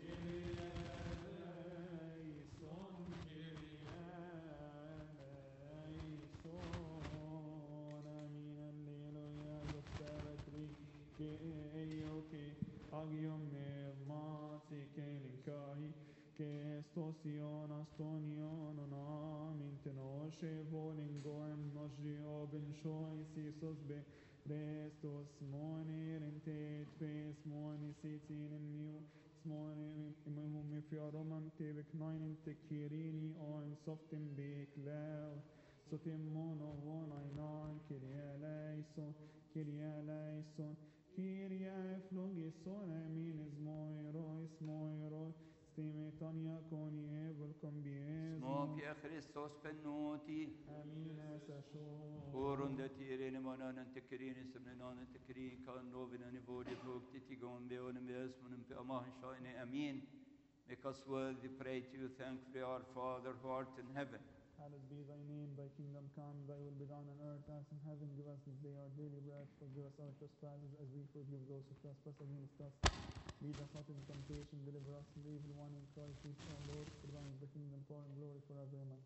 Stosion, Astonion, Amin, Tenoshe, Volingoen, Nosri, Oben, Shoi, Sisos, Be, Restos, Moni, Rente, Face, Moni, Sitin, and New, Smoni, Imum, Mifioromam, Tevik, Nine, Tekirini, Oin, Softim, Bek, Lev, Sotim, Mono, One, Ainan, Kiria, Leison, Kiria, Leison, Kiria, Flogison, Amin, is Moiro, is Moiro, Stimetania, Coni, Evelcom, Bies, Smok ya Christos penoti. Amin, Sasho. Orun da tirene manan tekrini semnenan tekrin kan novina nivodi blok titigon beon mesmun pe amah shaine amin. Make us worthy, pray to you, thankfully, our Father who art in heaven. Hallowed be thy name, thy kingdom come, thy will be done on earth as in heaven. Give us this day our daily bread, forgive us our trespasses as we forgive those who trespass against us. Lead us not into temptation, deliver us from the evil one in Christ Jesus our Lord. For thine is the kingdom, power, and glory forever. Amen.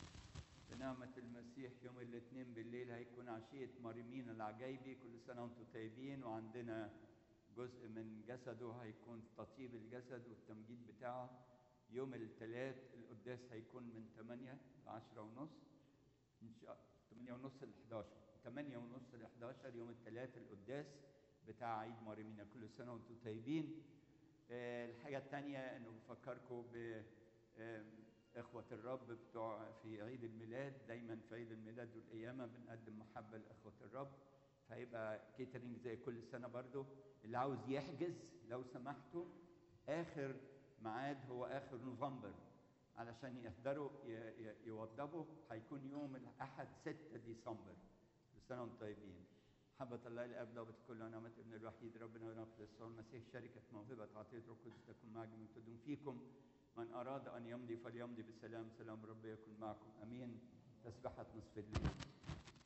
بنعمة المسيح يوم الاثنين بالليل هيكون عشية مريمين العجايبي كل سنة وانتم طيبين وعندنا جزء من جسده هيكون تطيب الجسد والتمجيد بتاعه يوم الثلاث القداس هيكون من 8 ل 10 ونص إن شاء 8 ونص ل 11 8 ونص ل 11 يوم الثلاث القداس بتاع عيد مريمينا كل سنة وانتم طيبين آه، الحاجة الثانية انه بفكركم ب آه، إخوة الرب بتوع في عيد الميلاد دايما في عيد الميلاد والقيامة بنقدم محبة لإخوة الرب فهيبقى كيترينج زي كل سنة برضو اللي عاوز يحجز لو سمحتوا آخر ميعاد هو آخر نوفمبر علشان يقدروا ي- ي- يوضبوا هيكون يوم الأحد 6 ديسمبر كل سنة وانتم طيبين محبة الله الآب ضابط كل ونعمة ابن الوحيد ربنا ونغفر يسوع المسيح شركة موهبة عطية روح القدس تكون معكم وتدوم فيكم من أراد أن يمضي فليمضي بسلام سلام رب يكن معكم أمين تسبحة نصف الليل